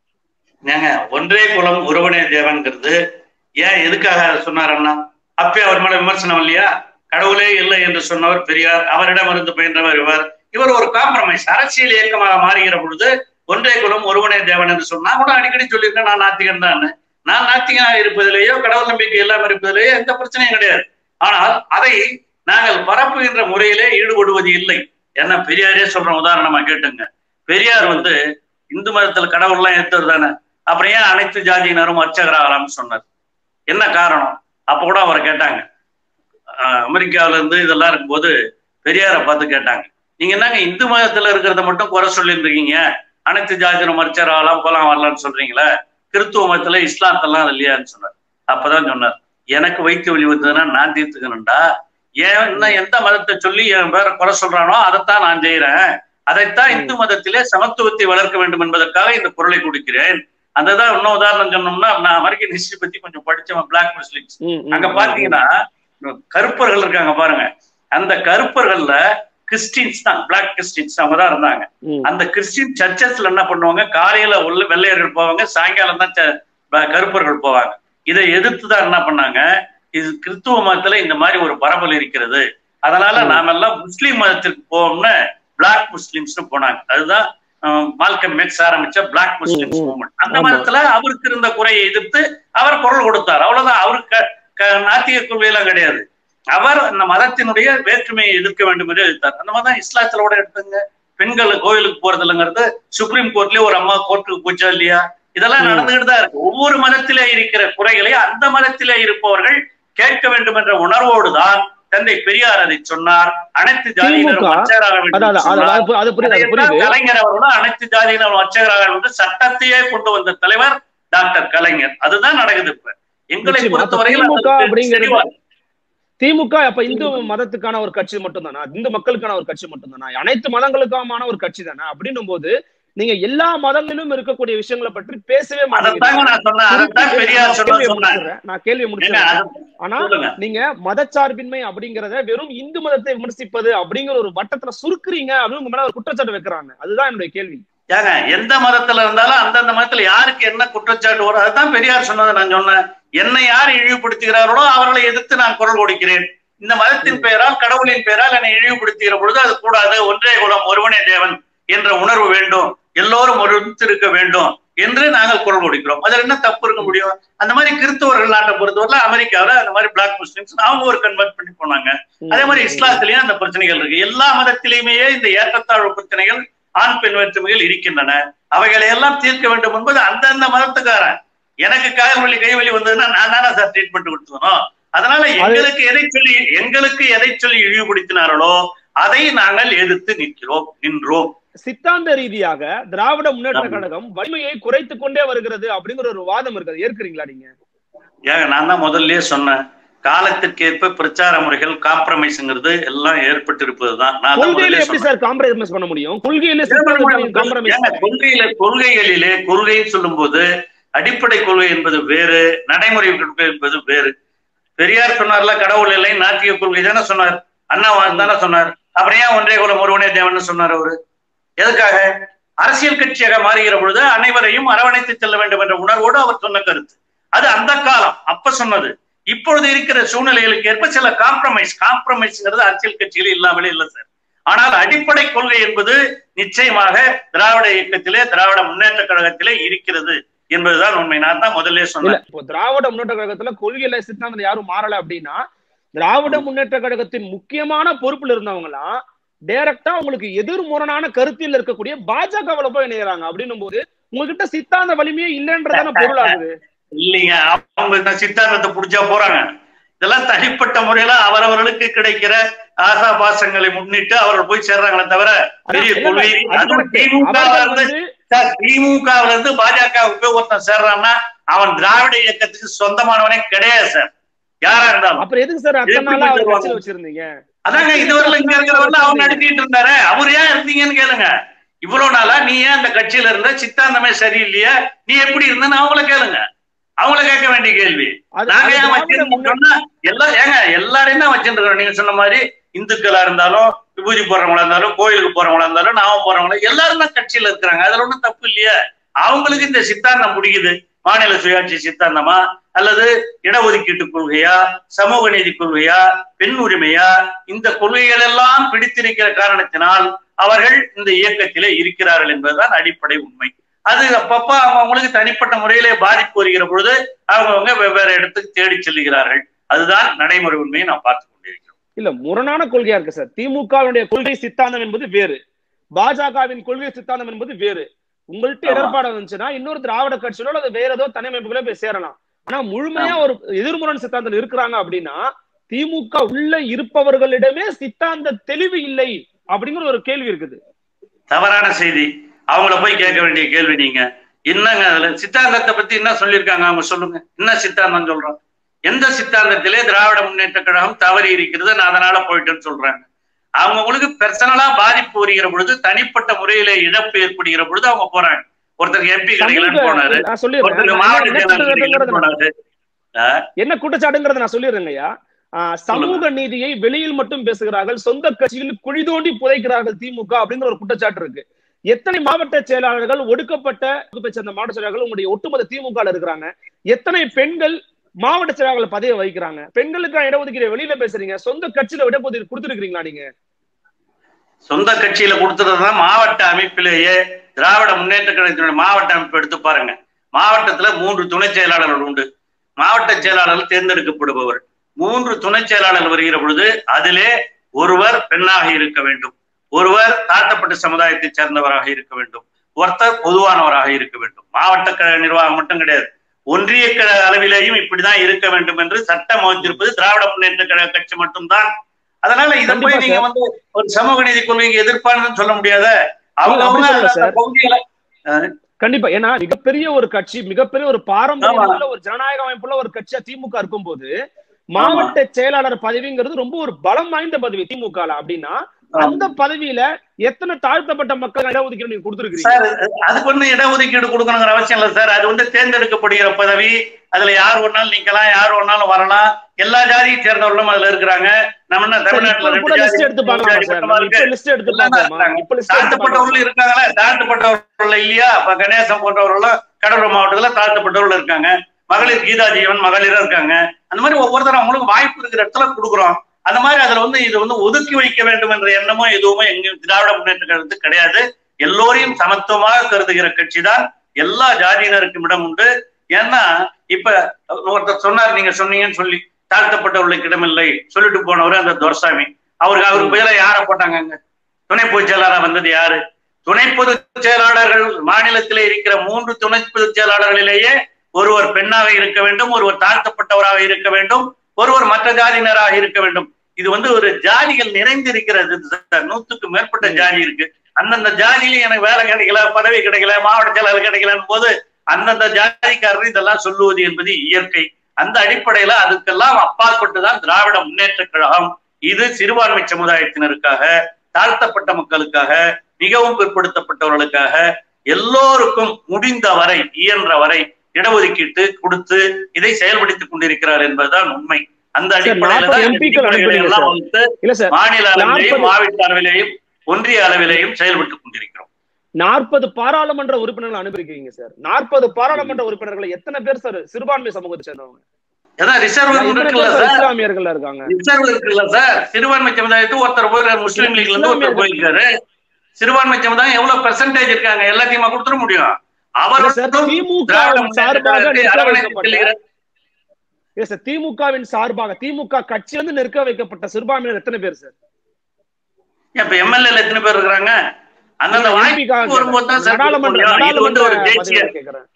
ஏங்க ஒன்றே குலம் ஒருவனே தேவன்கிறது ஏன் எதுக்காக சொன்னாரன்னா அப்பே அவர் மேல விமர்சனம் இல்லையா கடவுளே இல்லை என்று சொன்னவர் பெரியார் அவரிடம் இருந்து பயின்றவர் இவர் இவர் ஒரு காம்ப்ரமைஸ் அரசியல் இயக்கமாக மாறுகிற பொழுது ஒன்றே குலம் ஒருவனே தேவன் என்று சொன்னா கூட அடிக்கடி சொல்லியிருக்கேன் நான் நாத்திகன் தான் நான் நாத்திகனாக இருப்பதிலேயோ கடவுள் நம்பிக்கை இல்லாமல் இருப்பதிலேயோ எந்த பிரச்சனையும் கிடையாது ஆனால் அதை நாங்கள் பரப்புகின்ற முறையிலே ஈடுபடுவது இல்லை என்ன பெரியாரே சொல்ற உதாரணமா கேட்டுங்க பெரியார் வந்து இந்து மதத்துல கடவுள்லாம் ஏத்தவர் தானே அப்புறம் ஏன் அனைத்து ஜாதியினரும் அர்ச்சகராகலாம்னு சொன்னார் என்ன காரணம் அப்ப கூட அவரை கேட்டாங்க அமெரிக்காவில இருந்து இதெல்லாம் இருக்கும்போது பெரியாரை பார்த்து கேட்டாங்க நீங்க என்னங்க இந்து மதத்துல இருக்கிறத மட்டும் குறை சொல்லியிருந்தீங்க அனைத்து ஜாதியினரும் அர்ச்சகராகலாம் போலாம் வரலாம்னு சொல்றீங்களே கிறிஸ்துவ மதத்துல இஸ்லாத்தெல்லாம் இல்லையான்னு சொன்னார் அப்பதான் சொன்னார் எனக்கு வைத்திய வழி வந்ததுன்னா நான் தீர்த்துக்கணும்டா ஏன் இன்னும் எந்த மதத்தை சொல்லி என் பேரை குறை சொல்றானோ அதைத்தான் நான் செய்யறேன் அதைத்தான் இந்து மதத்திலே சமத்துவத்தை வளர்க்க வேண்டும் என்பதற்காக இந்த குரலை கொடுக்கிறேன் அதுதான் இன்னும் உதாரணம் சொன்னோம்னா நான் அமெரிக்கன் ஹிஸ்டரி பத்தி கொஞ்சம் படிச்சவன் பிளாக் முஸ்லிம்ஸ் அங்க பாத்தீங்கன்னா கருப்பர்கள் இருக்காங்க பாருங்க அந்த கருப்பர்கள்ல கிறிஸ்டின்ஸ் தான் பிளாக் கிறிஸ்டின்ஸ் அவங்க தான் இருந்தாங்க அந்த கிறிஸ்டின் சர்ச்சஸ்ல என்ன பண்ணுவாங்க காலையில உள்ள வெள்ளையர்கள் போவாங்க சாயங்காலம் தான் கருப்பர்கள் போவாங்க இதை எதிர்த்து தான் என்ன பண்ணாங்க இது கிறிஸ்துவ மதத்துல இந்த மாதிரி ஒரு பரவல் இருக்கிறது அதனால நாம எல்லாம் முஸ்லீம் மதத்திற்கு போவோம்னு பிளாக் முஸ்லிம்ஸ் போனாங்க அதுதான் மால்கம் மெக்ஸ் ஆரம்பிச்ச பிளாக் முஸ்லிம்ஸ் மூவ்மெண்ட் அந்த மதத்துல அவருக்கு இருந்த குறையை எதிர்த்து அவர் குரல் கொடுத்தார் அவ்வளவுதான் அவருக்கு நாத்திக கொள்கையெல்லாம் கிடையாது அவர் அந்த மதத்தினுடைய வேற்றுமையை எதிர்க்க வேண்டும் என்று எதிர்த்தார் அந்த மாதிரி தான் இஸ்லாத்துல கூட எடுத்துங்க பெண்கள் கோயிலுக்கு போறது இல்லைங்கிறது சுப்ரீம் கோர்ட்லயே ஒரு அம்மா கோர்ட்டுக்கு போச்சா இல்லையா இதெல்லாம் நடந்துகிட்டு தான் இருக்கு ஒவ்வொரு மதத்திலே இருக்கிற குறைகளை அந்த மதத்திலே இருப்பவர்கள் கேட்க வேண்டும் என்ற உணர்வோடு தான் தந்தை பெரியார் அதை சொன்னார் அனைத்து ஜாதியினரும் அர்ச்சகராக வேண்டும் கலைஞர் அவரோட அனைத்து ஜாதியினரும் அர்ச்சகராக வேண்டும் சட்டத்தையே கொண்டு வந்த தலைவர் டாக்டர் கலைஞர் அதுதான் நடக்குது இப்ப எங்களை பொறுத்தவரையில் திமுக அப்ப இந்து மதத்துக்கான ஒரு கட்சி மட்டும் தானா இந்து மக்களுக்கான ஒரு கட்சி மட்டும் தானா அனைத்து மதங்களுக்கான ஒரு கட்சி தானே அப்படின்னும் போது நீங்க எல்லா மதங்களிலும் இருக்கக்கூடிய விஷயங்களை பற்றி பேசவே மாட்டேங்கிறேன் நான் கேள்வி முடிச்சேன் ஆனா நீங்க மதச்சார்பின்மை அப்படிங்கறத வெறும் இந்து மதத்தை விமர்சிப்பது அப்படிங்கிற ஒரு வட்டத்துல சுருக்குறீங்க அப்படின்னு உங்க மேல ஒரு குற்றச்சாட்டு வைக்கிறாங்க அதுதான் என்னுடைய கேள்வி ஏங்க எந்த மதத்துல இருந்தாலும் அந்தந்த மதத்துல யாருக்கு என்ன குற்றச்சாட்டு வரும் அதுதான் பெரியார் சொன்னதை நான் சொன்னேன் என்னை யார் இழிவுபடுத்துகிறார்களோ அவர்களை எதிர்த்து நான் குரல் கொடுக்கிறேன் இந்த மதத்தின் பெயரால் கடவுளின் பெயரால் என்னை இழிவுபடுத்துகிற பொழுது அது கூடாது ஒன்றே குலம் ஒருவனே தேவன் என்ற உணர்வு வேண்டும் எல்லோரும் ஒருத்திருக்க வேண்டும் என்று நாங்கள் குரல் கொடுக்கிறோம் அதில் என்ன தப்பு இருக்க முடியும் அந்த மாதிரி கிறிஸ்தவர்கள் நாட்டை பொறுத்தவரை அமெரிக்காவில் அந்த மாதிரி பிளாக் முஸ்லிம்ஸ் அவங்க ஒரு கன்வெர்ட் பண்ணி போனாங்க அதே மாதிரி இஸ்லாத்திலையும் அந்த பிரச்சனைகள் இருக்கு எல்லா மதத்திலையுமே இந்த ஏற்றத்தாழ்வு பிரச்சனைகள் ஆண் பெண் வேற்றுமைகள் இருக்கின்றன அவைகளை எல்லாம் தீர்க்க வேண்டும் என்பது அந்தந்த மதத்துக்காரன் எனக்கு கால் வலி கை வலி வந்ததுன்னா நான் தானே சார் ட்ரீட்மெண்ட் கொடுத்துக்கணும் அதனால எங்களுக்கு எதை சொல்லி எங்களுக்கு எதை சொல்லி இழிவுபடுத்தினார்களோ அதை நாங்கள் எதிர்த்து நிற்கிறோம் நின்றோம் சித்தாந்த ரீதியாக திராவிட முன்னேற்ற கழகம் வலிமையை குறைத்துக் கொண்டே வருகிறது அப்படிங்கிற ஒரு வாதம் இருக்குது ஏற்கிறீங்களா நீங்க ஏங்க நான் தான் முதல்லயே சொன்னேன் காலத்திற்கேற்ப பிரச்சார முறைகள் காம்ப்ரமைஸ்ங்கிறது எல்லாம் ஏற்பட்டு இருப்பதுதான் கொள்கையில எப்படி சார் காம்ப்ரமைஸ் பண்ண முடியும் கொள்கையில கொள்கையில கொள்கைகளிலே கொள்கைன்னு சொல்லும் போது அடிப்படை கொள்கை என்பது வேறு நடைமுறை கொள்கை என்பது வேறு பெரியார் சொன்னார்ல கடவுள் இல்லை நாத்திக கொள்கை தானே சொன்னார் அண்ணா தானே சொன்னார் அப்புறம் ஏன் ஒன்றே குலம் ஒருவனே தேவன் சொன்னார் அவரு எதுக்காக அரசியல் கட்சியாக மாறுகிற பொழுது அனைவரையும் அரவணைத்து செல்ல வேண்டும் என்ற உணர்வோடு அவர் சொன்ன கருத்து அது அந்த காலம் அப்ப சொன்னது இப்பொழுது இருக்கிற சூழ்நிலைகளுக்கு ஏற்ப சில காம்ப்ரமைஸ் காம்ப்ரமைஸ்ங்கிறது அரசியல் கட்சிகளே இல்லாமலே இல்லை சார் ஆனால் அடிப்படை கொள்கை என்பது நிச்சயமாக திராவிட இயக்கத்திலே திராவிட முன்னேற்ற கழகத்திலே இருக்கிறது என்பதுதான் உண்மை நான் தான் முதல்ல சொன்னேன் இப்போ திராவிட முன்னேற்ற கழகத்துல கொள்கையில சித்தாந்தம் யாரும் மாறல அப்படின்னா திராவிட முன்னேற்ற கழகத்தின் முக்கியமான பொறுப்புல இருந்தவங்களாம் டைரக்டா உங்களுக்கு எதிர்முரணான கருத்தில் இருக்கக்கூடிய பாஜகவுல போய் இணைகிறாங்க அப்படின்னும் போது உங்ககிட்ட சித்தாந்த வலிமையே இல்லைன்றதான பொருள் ஆகுது இல்லைங்க அவங்க சித்தாந்தத்தை புடிச்சா போறாங்க இதெல்லாம் தனிப்பட்ட முறையில அவரவர்களுக்கு கிடைக்கிற ஆசா பாசங்களை முன்னிட்டு அவர்கள் போய் சேர்றாங்களே தவிர பெரிய கொள்கை அதுவும் திமுகவுல இருந்து திமுகவுல இருந்து பாஜகவுக்கு போய் ஒருத்தன் சேர்றான்னா அவன் திராவிட இயக்கத்துக்கு சொந்தமானவனே கிடையாது சார் யாரா இருந்தாலும் அப்புறம் எதுக்கு சார் அத்தனை நாளா அவர் கட்சியில வச்சிருந்தீங்க அதாங்க இதுவரையில இங்க இருக்கிறவர்ல அவர் நடத்திட்டு இருந்தாரு அவர் ஏன் இருந்தீங்கன்னு கேளுங்க இவ்வளவு நாளா நீ ஏன் அந்த கட்சியில இருந்த சித்தாந்தமே சரியில்லையா நீ எப்படி இருந்தன்னு அவங்கள கேளுங்க அவங்கள கேட்க வேண்டிய கேள்வி நாங்க ஏன் வச்சிருந்தோம்னா எல்லா ஏங்க எல்லாரையும் தான் வச்சிருக்கிறோம் நீங்க சொன்ன மாதிரி இந்துக்களா இருந்தாலும் விபூதி போறவங்களா இருந்தாலும் கோயிலுக்கு போறவங்களா இருந்தாலும் நாம போறவங்களா எல்லாரும் தான் கட்சியில இருக்கிறாங்க அதுல ஒண்ணும் தப்பு இல்லையா அவங்களுக்கு இந்த சித்தாந்தம் முடியுது மாநில சுயாட்சி சித்தாந்தமா அல்லது இடஒதுக்கீட்டு கொள்கையா சமூக நீதி கொள்கையா பெண் உரிமையா இந்த கொள்கைகள் எல்லாம் பிடித்திருக்கிற காரணத்தினால் அவர்கள் இந்த இயக்கத்திலே இருக்கிறார்கள் என்பதுதான் அடிப்படை உண்மை அது அப்பப்ப அவங்க அவங்களுக்கு தனிப்பட்ட முறையிலே பாதிப்பு வருகிற பொழுது அவங்கவுங்க வெவ்வேறு இடத்துக்கு தேடி செல்லுகிறார்கள் அதுதான் நடைமுறை உண்மையை நான் பார்த்து கொண்டிருக்கிறோம் இல்ல முரணான கொள்கையா இருக்கு சார் திமுகவினுடைய கொள்கை சித்தாந்தம் என்பது வேறு பாஜகவின் கொள்கை சித்தாந்தம் என்பது வேறு உங்கள்ட்ட ஆமா. இடர்பாடு வந்துச்சுன்னா இன்னொரு திராவிட கட்சிகளோ அல்லது வேற ஏதோ தனியமைப்புகளோ போய் சேரலாம் ஆனா முழுமையா ஒரு எதிர்முரண் சித்தாந்தம் இருக்கிறாங்க அப்படின்னா திமுக உள்ள இருப்பவர்களிடமே சித்தாந்த தெளிவு இல்லை அப்படிங்கிற ஒரு கேள்வி இருக்குது தவறான செய்தி அவங்கள போய் கேட்க வேண்டிய கேள்வி நீங்க என்னங்க அதுல சித்தாந்தத்தை பத்தி என்ன சொல்லியிருக்காங்க அவங்க சொல்லுங்க என்ன சித்தாந்தம் சொல்றோம் எந்த சித்தாந்தத்திலே திராவிட முன்னேற்ற கழகம் தவறி இருக்கிறது நான் அதனால போயிட்டேன்னு சொல்றாங்க அவங்களுக்கு பர்சனலா பாதிப்பு வருகிற பொழுது தனிப்பட்ட முறையில இழப்பு ஏற்படுகிற பொழுது அவங்க போறாங்க ஒருத்தருக்கு எம்பி கிடைக்கலன்னு போனாரு நான் சொல்லிடுறேன் ஒருத்தருக்கு மாவட்ட என்ன செயலாளர் கிடைக்கலன்னு குற்றச்சாட்டுங்கிறத போனாரு என்ன குற்றச்சாட்டுங்கிறத நான் சொல்லிடுறேங்க ஐயா ஆஹ் சமூக நீதியை வெளியில் மட்டும் பேசுகிறார்கள் சொந்த கட்சியில் குழி தோண்டி புதைக்கிறார்கள் திமுக அப்படிங்கிற ஒரு குற்றச்சாட்டு இருக்கு எத்தனை மாவட்ட செயலாளர்கள் ஒடுக்கப்பட்ட வகுப்பை சேர்ந்த மாவட்ட செயலாளர்கள் உங்களுடைய ஒட்டுமொத்த திமுக ல இருக்கிறாங்க எத்தனை பெண்கள் மாவட்ட செயலாளர்கள் பதவியை வகிக்கிறாங்க பெண்களுக்கு இடஒதுக்கீடு வெளியில பேசுறீங்க சொந்த கட்சியில இடஒதுக்கீடு கொடுத்துருக்கீங்களா நீங்க சொந்த கட்சியில கொடுத்துறதுதான் மாவட்ட அமைப்பிலேயே திராவிட முன்னேற்ற கழகத்தினுடைய மாவட்ட அமைப்பு எடுத்து பாருங்க மாவட்டத்துல மூன்று துணை செயலாளர்கள் உண்டு மாவட்ட செயலாளர்கள் தேர்ந்தெடுக்கப்படுபவர் மூன்று துணை செயலாளர்கள் வருகிற பொழுது அதிலே ஒருவர் பெண்ணாக இருக்க வேண்டும் ஒருவர் தாழ்த்தப்பட்ட சமுதாயத்தை சேர்ந்தவராக இருக்க வேண்டும் ஒருத்தர் பொதுவானவராக இருக்க வேண்டும் மாவட்ட கழக நிர்வாகம் மட்டும் கிடையாது ஒன்றிய கழக அளவிலேயும் இப்படிதான் இருக்க வேண்டும் என்று சட்டம் வகுத்திருப்பது திராவிட முன்னேற்ற கழக கட்சி மட்டும்தான் அதனால இதை போய் கண்டிப்பா நீங்க வந்து ஒரு சமூக நீதி கொள்கைக்கு எதிர்ப்பானு சொல்ல முடியாத அவங்க அப்படி அவங்க சொல்லல அந்த சார். பகுதியில கண்டிப்பா ஏன்னா மிகப்பெரிய ஒரு கட்சி மிகப்பெரிய ஒரு பாரம்பரியம் ஆமா. உள்ள ஒரு ஜனநாயக அமைப்புள்ள ஒரு கட்சியா திமுக இருக்கும்போது மாவட்ட செயலாளர் பதவிங்கிறது ரொம்ப ஒரு பலம் வாய்ந்த பதவி திமுக ல அப்படின்னா அந்த பதவியில எத்தனை தாழ்த்தப்பட்ட மக்கள் இடஒதுக்கீடு நீங்க கொடுத்துருக்கீங்க சார் அதுக்கு ஒண்ணு இடஒதுக்கீடு கொடுக்கணுங்கிற அவசியம் இல்லை சார் அது வந்து தேர்ந்தெடுக்கப்படுகிற பதவி அதுல யார் ஒன்னாலும் நிக்கலாம் யார் ஒன்னாலும் வரலாம் எல்லா ஜாதியை சேர்ந்தவர்களும் அதுல இருக்கிறாங்க நம்ம என்ன தமிழ்நாட்டுல இப்ப கூட ரெண்டு லிஸ்ட் ஜாதி எடுத்து மூணு பார்க்கலாம் ஜாதி சார் மட்டுமா இருக்கு இப்ப லிஸ்ட் எடுத்து எல்லாம் பார்க்கலாமா இருக்காங்க. இப்ப லிஸ்ட் எடுத்து தாழ்த்தப்பட்டவர்களும் இருக்காங்களா தாழ்த்தப்பட்டவர்கள் இல்லையா இப்ப கணேசன் போன்றவர்களும் கடலூர் மாவட்டத்துல தாழ்த்தப்பட்டவர்கள் இருக்காங்க மகளிர் கீதா ஜீவன் மகளிரும் இருக்காங்க அந்த மாதிரி ஒவ்வொருத்தரும் அவங்களுக்கு வாய்ப்பு இருக்கிற இடத்துல கொடுக்குறோம் அந்த மாதிரி அதுல வந்து இது வந்து ஒதுக்கி வைக்க வேண்டும் என்ற எண்ணமோ எதுவுமே எங்க திராவிட முன்னேற்ற கழகத்துக்கு கிடையாது எல்லோரையும் சமத்துவமாக கருதுகிற கட்சி தான் எல்லா ஜாதியினருக்கும் இடம் உண்டு ஏன்னா இப்ப ஒருத்தர் சொன்னார் நீங்க சொன்னீங்கன்னு சொல்லி தாழ்த்தப்பட்டவர்களுக்கு இடமில்லை சொல்லிட்டு போனவர் அந்த துரசாமி அவருக்கு அவருக்கு பதிலா யாரை போட்டாங்க அங்க துணை பொதுச் செயலாளரா வந்தது யாரு துணை பொதுச் செயலாளர்கள் மாநிலத்திலே இருக்கிற மூன்று துணை பொதுச் செயலாளர்களிலேயே ஒருவர் பெண்ணாக இருக்க வேண்டும் ஒருவர் தாழ்த்தப்பட்டவராக இருக்க வேண்டும் ஒருவர் மற்ற ஜாதியினராக இருக்க வேண்டும் இது வந்து ஒரு ஜாதிகள் நிறைந்திருக்கிறது சார். நூத்துக்கு மேற்பட்ட ஜாதி இருக்கு அந்தந்த ஜாதியில எனக்கு வேலை கிடைக்கல பதவி கிடைக்கல மாவட்ட செயலாளர் கிடைக்கலன்னு போது அந்தந்த ஜாதிக்காரர் இதெல்லாம் சொல்லுவது என்பது இயற்கை அந்த அடிப்படையில அதுக்கெல்லாம் அப்பாற்பட்டுதான் திராவிட முன்னேற்ற கழகம் இது சிறுபான்மை சமுதாயத்தினருக்காக தாழ்த்தப்பட்ட மக்களுக்காக மிகவும் பிற்படுத்தப்பட்டவர்களுக்காக எல்லோருக்கும் முடிந்த வரை இயன்ற வரை இடஒதுக்கீட்டு கொடுத்து இதை செயல்படுத்திக் கொண்டிருக்கிறார் என்பதுதான் உண்மை அந்த அடிப்படையில தான் 40 MP க்கள் விதிமுறைகளை அனுப்புறீங்க எல்லாம் சார். வகுத்து இல்ல சார் மாநில அளவிலேயும் 40 மாவட்ட அளவிலேயும் ஒன்றிய அளவிலேயும் செயல்பட்டுக் கொண்டிருக்கிறோம் நாற்பது பாராளுமன்ற உறுப்பினர்கள் அனுப்பியிருக்கீங்க சார் நாற்பது பாராளுமன்ற உறுப்பினர்களை எத்தனை பேர் சார் சிறுபான்மை சமூகத்தை சேர்ந்தவங்க ஏன்னா ரிசர்வ் எத்தனை இருக்குல்ல பேர் சார் சார் இஸ்லாமியர்கள் இருக்காங்க ரிசர்வ் இருக்குல்ல சார் சிறுபான்மை சமுதாயத்துக்கு ஒருத்தர் போய் முஸ்லீம் லீக்ல இருந்து ஒருத்தர் போயிருக்காரு சிறுபான்மை சமுதாயம் எவ்வளவு பெர்சன்டேஜ் இருக்காங்க எல்லாத்தையுமா கொடுத்துட முடியும் இல்ல சார், அவர்களும் திமுக திராவிட முன்னேற்ற சார்பாக கழகத்தை நிற்க அரவணைத்து வைக்கப்பட்ட செல்கிற இல்ல சார் திமுகவின் சார்பாக திமுக கட்சியிலிருந்து நிற்க வைக்கப்பட்ட சிறுபான்மையினர் எத்தனை பேர் சார் இப்ப எம்எல்ஏல எத்தனை பேர் இருக்கிறாங்க அந்தந்த MP வாய்ப்பு க்காக வரும்போது தான் சார் கொடுக்க நாடாளுமன்ற முடியும். இது வந்து ஒரு நாடாளுமன்ற தேசிய பதவியை கேட்கிறேன்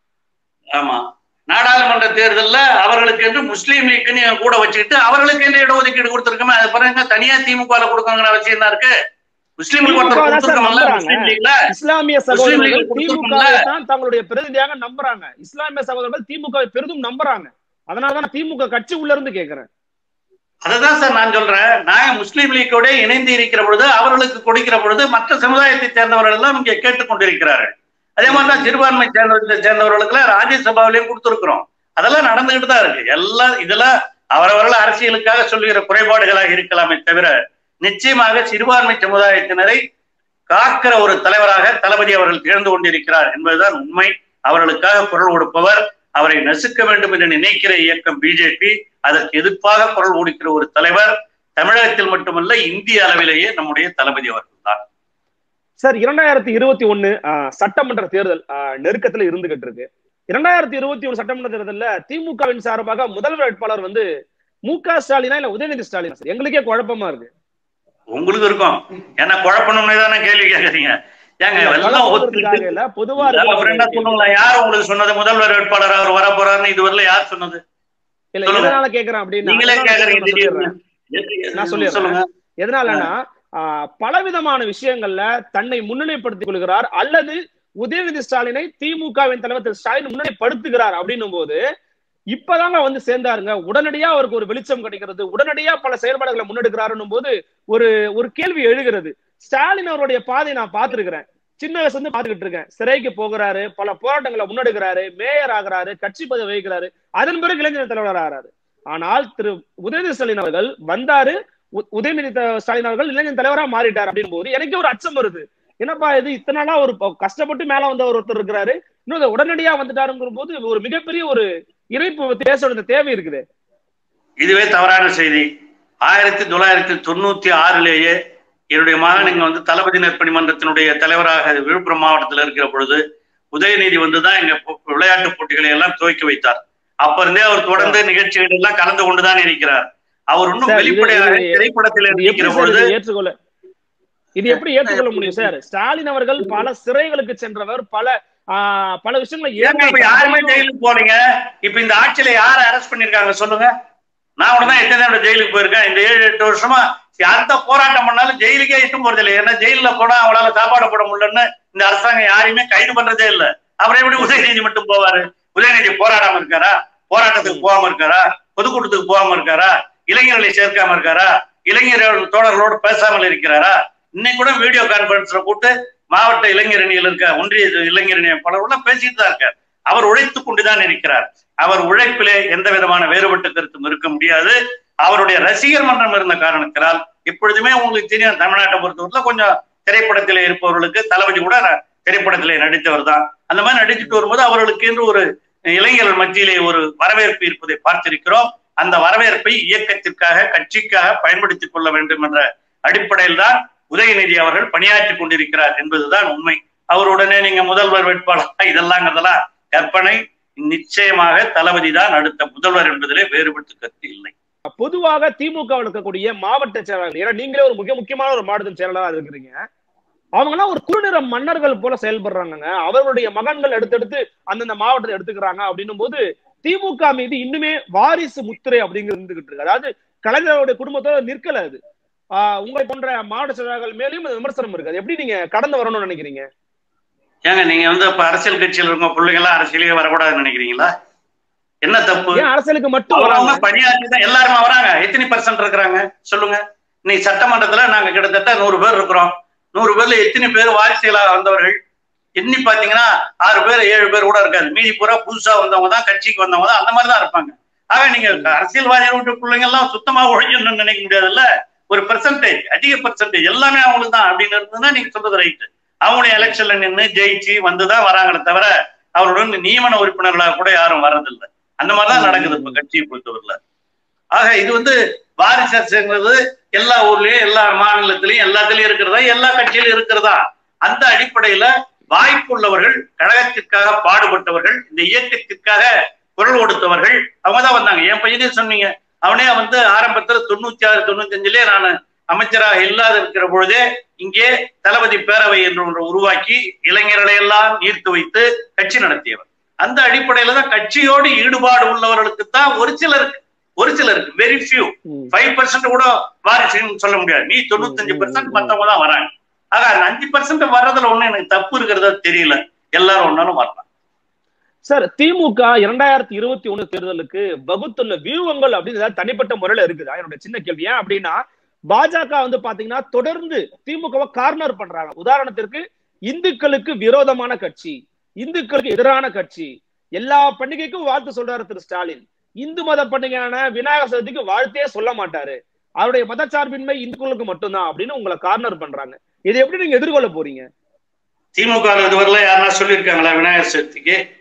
ஆமா நாடாளுமன்ற தேர்தல்ல அவர்களுக்கு என்று முஸ்லீம் லீக்னு கூட வச்சுக்கிட்டு அவர்களுக்கு என்று இடஒதுக்கீடு கொடுத்திருக்கோமே அது பாருங்க தனியா திமுக ல கொடுக்கணுங்கிற அவசியம் என்ன இருக்கு முஸ்லீம்களுக்கு திமுக ஒருத்தர் தான் சார் கொடுத்திருக்கோம்ல நம்புறாங்க. முஸ்லீம் லீக்ல இஸ்லாமிய முஸ்லிம் சகோதரர்கள் லீக் திமுக கொடுத்திருக்கோம்ல. தான் தங்களுடைய பிரதிநிதியாக நம்புறாங்க இஸ்லாமிய சகோதரர்கள் திமுக பெரிதும் நம்புறாங்க அதனாலதான் நான் திமுக கட்சி உள்ள இருந்து கேட்கிறேன் அதுதான் சார் நான் சொல்றேன் நான் முஸ்லீம் லீக்கோட இணைந்து இருக்கிற பொழுது அவர்களுக்கு கொடுக்கிற பொழுது மற்ற சமுதாயத்தை சேர்ந்தவர்கள் எல்லாம் இங்கே கேட்டுக்கொண்டிருக்கிறார்கள் அதே மாதிரி தான் சிறுபான்மை சேர்ந்தவர்களை சேர்ந்தவர்களுக்கு ராஜ்யசபாவிலையும் கொடுத்திருக்கிறோம் அதெல்லாம் நடந்துகிட்டு தான் இருக்கு எல்லாம் இதெல்லாம் அவரவர்கள் அரசியலுக்காக சொல்லுகிற குறைபாடுகளாக இருக்கலாமே தவிர நிச்சயமாக சிறுபான்மை சமுதாயத்தினரை காக்கிற ஒரு தலைவராக தளபதி அவர்கள் திகழ்ந்து கொண்டிருக்கிறார் என்பதுதான் உண்மை அவர்களுக்காக குரல் கொடுப்பவர் அவரை நசுக்க வேண்டும் என்று நினைக்கிற இயக்கம் பிஜேபி அதற்கு எதிர்ப்பாக குரல் கொடுக்கிற ஒரு தலைவர் தமிழகத்தில் மட்டுமல்ல இந்திய அளவிலேயே நம்முடைய தளபதி அவர்கள் தான் சார் இரண்டாயிரத்தி இருபத்தி ஒண்ணு சட்டமன்ற தேர்தல் ஆஹ், நெருக்கத்துல இருந்துகிட்டு இருக்கு இரண்டாயிரத்தி இருபத்தி ஒண்ணு சட்டமன்ற தேர்தல்ல திமுகவின் சார்பாக முதல்வர் வேட்பாளர் வந்து மு க ஸ்டாலினா இல்ல உதயநிதி ஸ்டாலினா சார் எங்களுக்கே குழப்பமா இருக்கு உங்களுக்கு இருக்கும் ஏன்னா குழப்பணும்னே தானே கேள்வி கேக்குறீங்க ஏங்க எல்லாம் ஒத்துக்கிட்டு குழப்பத்துக்காக இல்ல பொதுவா அப்புறம் என்ன இருக்கு சொல்லுங்களா யார் உங்களுக்கு சொன்னது முதல்வர் வேட்பாளர் அவர் வர போறாருன்னு இதுவரையில யார் சொன்னது இல்ல சொல்லுங்க. எதனால கேக்குறேன் அப்படின்னா நீங்களே எதனால கேக்குறீங்க கேக்குறேன் நான் திடீர்னு நான் சொல்லிடுறேன். சொல்லுங்க எதனாலன்னா ஆஹ், பலவிதமான விஷயங்கள்ல தன்னை முன்னிலைப்படுத்திக் கொள்கிறார் அல்லது உதயநிதி ஸ்டாலினை திமுகவின் தலைவர் திரு ஸ்டாலின் முன்னிலைப்படுத்துகிறார் அப்படின்னும் போது இப்பதாங்க வந்து சேர்ந்தாருங்க உடனடியா அவருக்கு ஒரு வெளிச்சம் கிடைக்கிறது உடனடியா பல செயல்பாடுகளை முன்னெடுக்கிறாருன்னும் போது ஒரு ஒரு கேள்வி எழுகிறது ஸ்டாலின் அவருடைய பாதை நான் பார்த்திருக்கிறேன் சின்ன வயசுல இருந்து பாத்துக்கிட்டு இருக்கேன் சிறைக்கு போகிறாரு பல போராட்டங்களை முன்னெடுக்கிறாரு மேயர் ஆகிறாரு கட்சி பதவி வகிக்கிறாரு அதன் பிறகு இளைஞர் தலைவர் ஆகிறாரு ஆனால் திரு உதயநிதி ஸ்டாலின் அவர்கள் வந்தாரு உ- உதயநிதி த- ஸ்டாலின் அவர்கள் இளைஞர் தலைவரா மாறிட்டார் அப்படின்னு போது எனக்கு ஒரு அச்சம் வருது என்னப்பா இது இத்தனை நாளா ஒரு ப- கஷ்டப்பட்டு மேல வந்த ஒருத்தர் இருக்கிறாரு இன்னும் இதை உடனடியா வந்துட்டாருங்கிற போது ஒரு மிகப்பெரிய ஒரு இணைப்பு பேச வேண்டிய தேவை இருக்குது இதுவே தவறான செய்தி ஆயிரத்தி தொள்ளாயிரத்தி தொண்ணூத்தி ஆறிலேயே என்னுடைய மகன் இங்க வந்து தளபதி நற்பணி மன்றத்தினுடைய தலைவராக விழுப்புரம் மாவட்டத்தில் இருக்கிற பொழுது உதயநிதி வந்துதான் எங்க போ- விளையாட்டு போட்டிகளை எல்லாம் துவக்கி வைத்தார் அப்ப இருந்தே அவர் தொடர்ந்து நிகழ்ச்சிகள் எல்லாம் கலந்து கொண்டுதான் இருக்கிறார் அவர் இன்னும் சார், இது- வெளிப்படையாக இது- திரைப்படத்தில் இது எப்படி இருக்கிற சார் பொழுது இதை ஏற்றுக்கொள்ள இது எப்படி ஏற்றுக்கொள்ள முடியும் சார் ஸ்டாலின் அவர்கள் பல சிறைகளுக்கு சென்றவர் பல ஆஹ், பல விஷயங்களை ஏங்க இப்ப யாருமே ஜெயிலுக்கு போறீங்க இப்ப இந்த ஆட்சியில யார அரெஸ்ட் பண்ணிருக்காங்க சொல்லுங்க நான் கூட தான் எத்தனை தடவை ஜெயிலுக்கு போயிருக்கேன் இந்த ஏழு எட்டு வருஷமா எந்த போராட்டம் பண்ணாலும் ஜெயிலுக்கே இட்டும் போறது இல்லை ஏன்னா ஜெயில போனா அவங்களால சாப்பாடு போட முடியலன்னு இந்த அரசாங்கம் யாரையுமே கைது பண்றதே இல்ல அப்புறம் எப்படி உதயநிதி மட்டும் போவாரு உதயநிதி போராடாம இருக்காரா போராட்டத்துக்கு போகாம இருக்காரா பொதுக்கூட்டத்துக்கு போகாம இருக்காரா இளைஞர்களை சேர்க்காம இருக்காரா இளைஞர்கள் தோழர்களோடு பேசாமல் இருக்கிறாரா இன்னைக்கு கூட வீடியோ கான்பரன்ஸ்ல கூட்டு மாவட்ட இளைஞரணியில் இருக்க ஒன்றிய இளைஞரணி பலரெல்லாம் பேசிட்டு தான் இருக்கார் அவர் உழைத்துக் கொண்டுதான் இருக்கிறார் அவர் உழைப்பிலே எந்த விதமான வேறுபட்ட கருத்தும் இருக்க முடியாது அவருடைய ரசிகர் மன்றம் இருந்த காரணத்தினால் இப்பொழுதுமே உங்களுக்கு தெரியும் தமிழ்நாட்டை பொறுத்தவரையில கொஞ்சம் திரைப்படத்திலே இருப்பவர்களுக்கு தளபதி கூட ந- திரைப்படத்திலே நடித்தவர் தான் அந்த மாதிரி நடிச்சுட்டு வரும்போது அவர்களுக்கு என்று ஒரு இளைஞர்கள் மத்தியிலே ஒரு வரவேற்பு இருப்பதை பார்த்திருக்கிறோம் அந்த வரவேற்பை இயக்கத்திற்காக கட்சிக்காக பயன்படுத்திக் கொள்ள வேண்டும் என்ற அடிப்படையில் தான் உதயநிதி அவர்கள் பணியாற்றிக் கொண்டிருக்கிறார் என்பதுதான் உண்மை அவருடனே நீங்க முதல்வர் வேட்பாளர் இதெல்லாங்கிறதெல்லாம் கற்பனை நிச்சயமாக தளபதி தான் அடுத்த முதல்வர் என்பதிலே வேறுபட்டு கருத்து இல்லை பொதுவாக திமுக வில் இருக்கக்கூடிய மாவட்ட செயலாளர்கள் ஏன்னா நீங்களே ஒரு மிக முக்கியமான ஒரு மாவட்ட செயலாளராக இருக்கிறீங்க அவங்க எல்லாம் ஒரு குறுநிற மன்னர்கள் போல செயல்படுறாங்கங்க அவர்களுடைய மகன்கள் எடுத்தெடுத்து அந்தந்த மாவட்டத்தை எடுத்துக்கிறாங்க அப்படின்னும் போது திமுக மீது இன்னுமே வாரிசு முத்திரை அப்படிங்கிறது இருந்துகிட்டு இருக்கு அதாவது கலைஞருடைய குடும்பத்தோட நிற்கல அது ஆஹ் உங்களை போன்ற மாவட்ட செயலாளர்கள் மேலேயும் இந்த விமர்சனம் இருக்கு அது எப்படி நீங்க கடந்து வரணும்னு நினைக்கிறீங்க ஏங்க நீங்க வந்து இப்ப அரசியல் கட்சியில் இருக்க பிள்ளைங்க எல்லாம் அரசியலே வரக்கூடாதுன்னு நினைக்கிறீங்களா என்ன தப்பு ஏன் அரசியலுக்கு மட்டும் அவரவங்க வராங்க பணியாற்றி தான் எல்லாருமே வராங்க எத்தனை பர்சன்ட் இருக்கிறாங்க சொல்லுங்க இன்னைக்கு சட்டமன்றத்துல நாங்க கிட்டத்தட்ட நூறு பேர் இருக்கிறோம் நூறு பேர்ல எத்தனை பேர் வாரிசுகளாக வந்தவர்கள் எண்ணி பாத்தீங்கன்னா ஆறு பேர் ஏழு பேர் கூட இருக்காது மீதி பூரா புதுசா வந்தவங்க தான் கட்சிக்கு வந்தவங்க தான் அந்த மாதிரி தான் இருப்பாங்க ஆக நீங்க அரசியல்வாதிகள் விட்டு பிள்ளைங்க எல்லாம் சுத்தமா ஒழிஞ்சணும்னு நினைக்க முடியாதுல்ல ஒரு பெர்சன்டேஜ் அதிக பெர்சன்டேஜ் எல்லாமே அவங்களுக்கு தான் அப்படின்னு இருந்ததுன்னா நீங்க சொல்றது ரைட்டு அவங்களுடைய எலெக்ஷன்ல நின்று ஜெயிச்சு வந்துதான் வராங்களே தவிர அவருடன் நியமன உறுப்பினர்களாக கூட யாரும் வர்றதில்லை அந்த மாதிரிதான் நடக்குது இப்ப கட்சியை பொறுத்தவரையில ஆக இது வந்து வாரிசு அரசுங்கிறது எல்லா ஊர்லயும் எல்லா மாநிலத்திலயும் எல்லாத்துலயும் இருக்கிறதா எல்லா கட்சியிலும் இருக்கிறதா அந்த அடிப்படையில வாய்ப்புள்ளவர்கள் கழகத்திற்காக பாடுபட்டவர்கள் இந்த இயக்கத்திற்காக குரல் கொடுத்தவர்கள் அவங்க தான் வந்தாங்க என் பையனே சொன்னீங்க அவனே வந்து ஆரம்பத்துல தொண்ணூத்தி ஆறு தொண்ணூத்தி அஞ்சுலயே நான் அமைச்சராக இல்லாத இருக்கிற பொழுதே இங்கே தளபதி பேரவை என்று ஒன்று உருவாக்கி இளைஞர்களை எல்லாம் ஈர்த்து வைத்து கட்சி நடத்தியவர் அந்த அடிப்படையில தான் கட்சியோடு ஈடுபாடு உள்ளவர்களுக்கு தான் ஒரு சிலருக்கு ஒரு சிலருக்கு வெரி ஃபியூ ம். ஃபைவ் பர்சன்ட் கூட வாரிசுன்னு சொல்ல முடியாது நீ தொண்ணூத்தஞ்சு பர்சன்ட் மத்தவங்க தான் வராங்க ஆக அந்த அஞ்சு பர்சன்ட் வர்றதுல ஒண்ணு எனக்கு தப்பு இருக்கிறதா தெரியல எல்லாரும் ஒன்னாலும் வரலாம் சார் திமுக இரண்டாயிரத்தி இருபத்தி ஒண்ணு தேர்தலுக்கு வகுத்துள்ள வியூகங்கள் அப்படின்னு ஏதாவது தனிப்பட்ட முறையில இருக்குதா என்னோட சின்ன கேள்வி ஏன் அப்படின்னா பாஜக வந்து பாத்தீங்கன்னா தொடர்ந்து திமுகவை கார்னர் பண்றாங்க உதாரணத்திற்கு இந்துக்களுக்கு விரோதமான கட்சி இந்துக்களுக்கு எதிரான கட்சி எல்லா பண்டிகைக்கும் வாழ்த்து சொல்றாரு திரு ஸ்டாலின் இந்து மத பண்டிகையான விநாயகர் சதுர்த்திக்கு வாழ்த்தே சொல்ல மாட்டாரு அவருடைய மதச்சார்பின்மை இந்துக்களுக்கு மட்டும்தான் அப்படின்னு உங்களை கார்னர் பண்றாங்க இதை எப்படி நீங்க எதிர்கொள்ள போறீங்க திமுக இதுவரையில யாருன்னா சொல்லியிருக்காங்களா விநாயகர் சதுர்த்திக்கு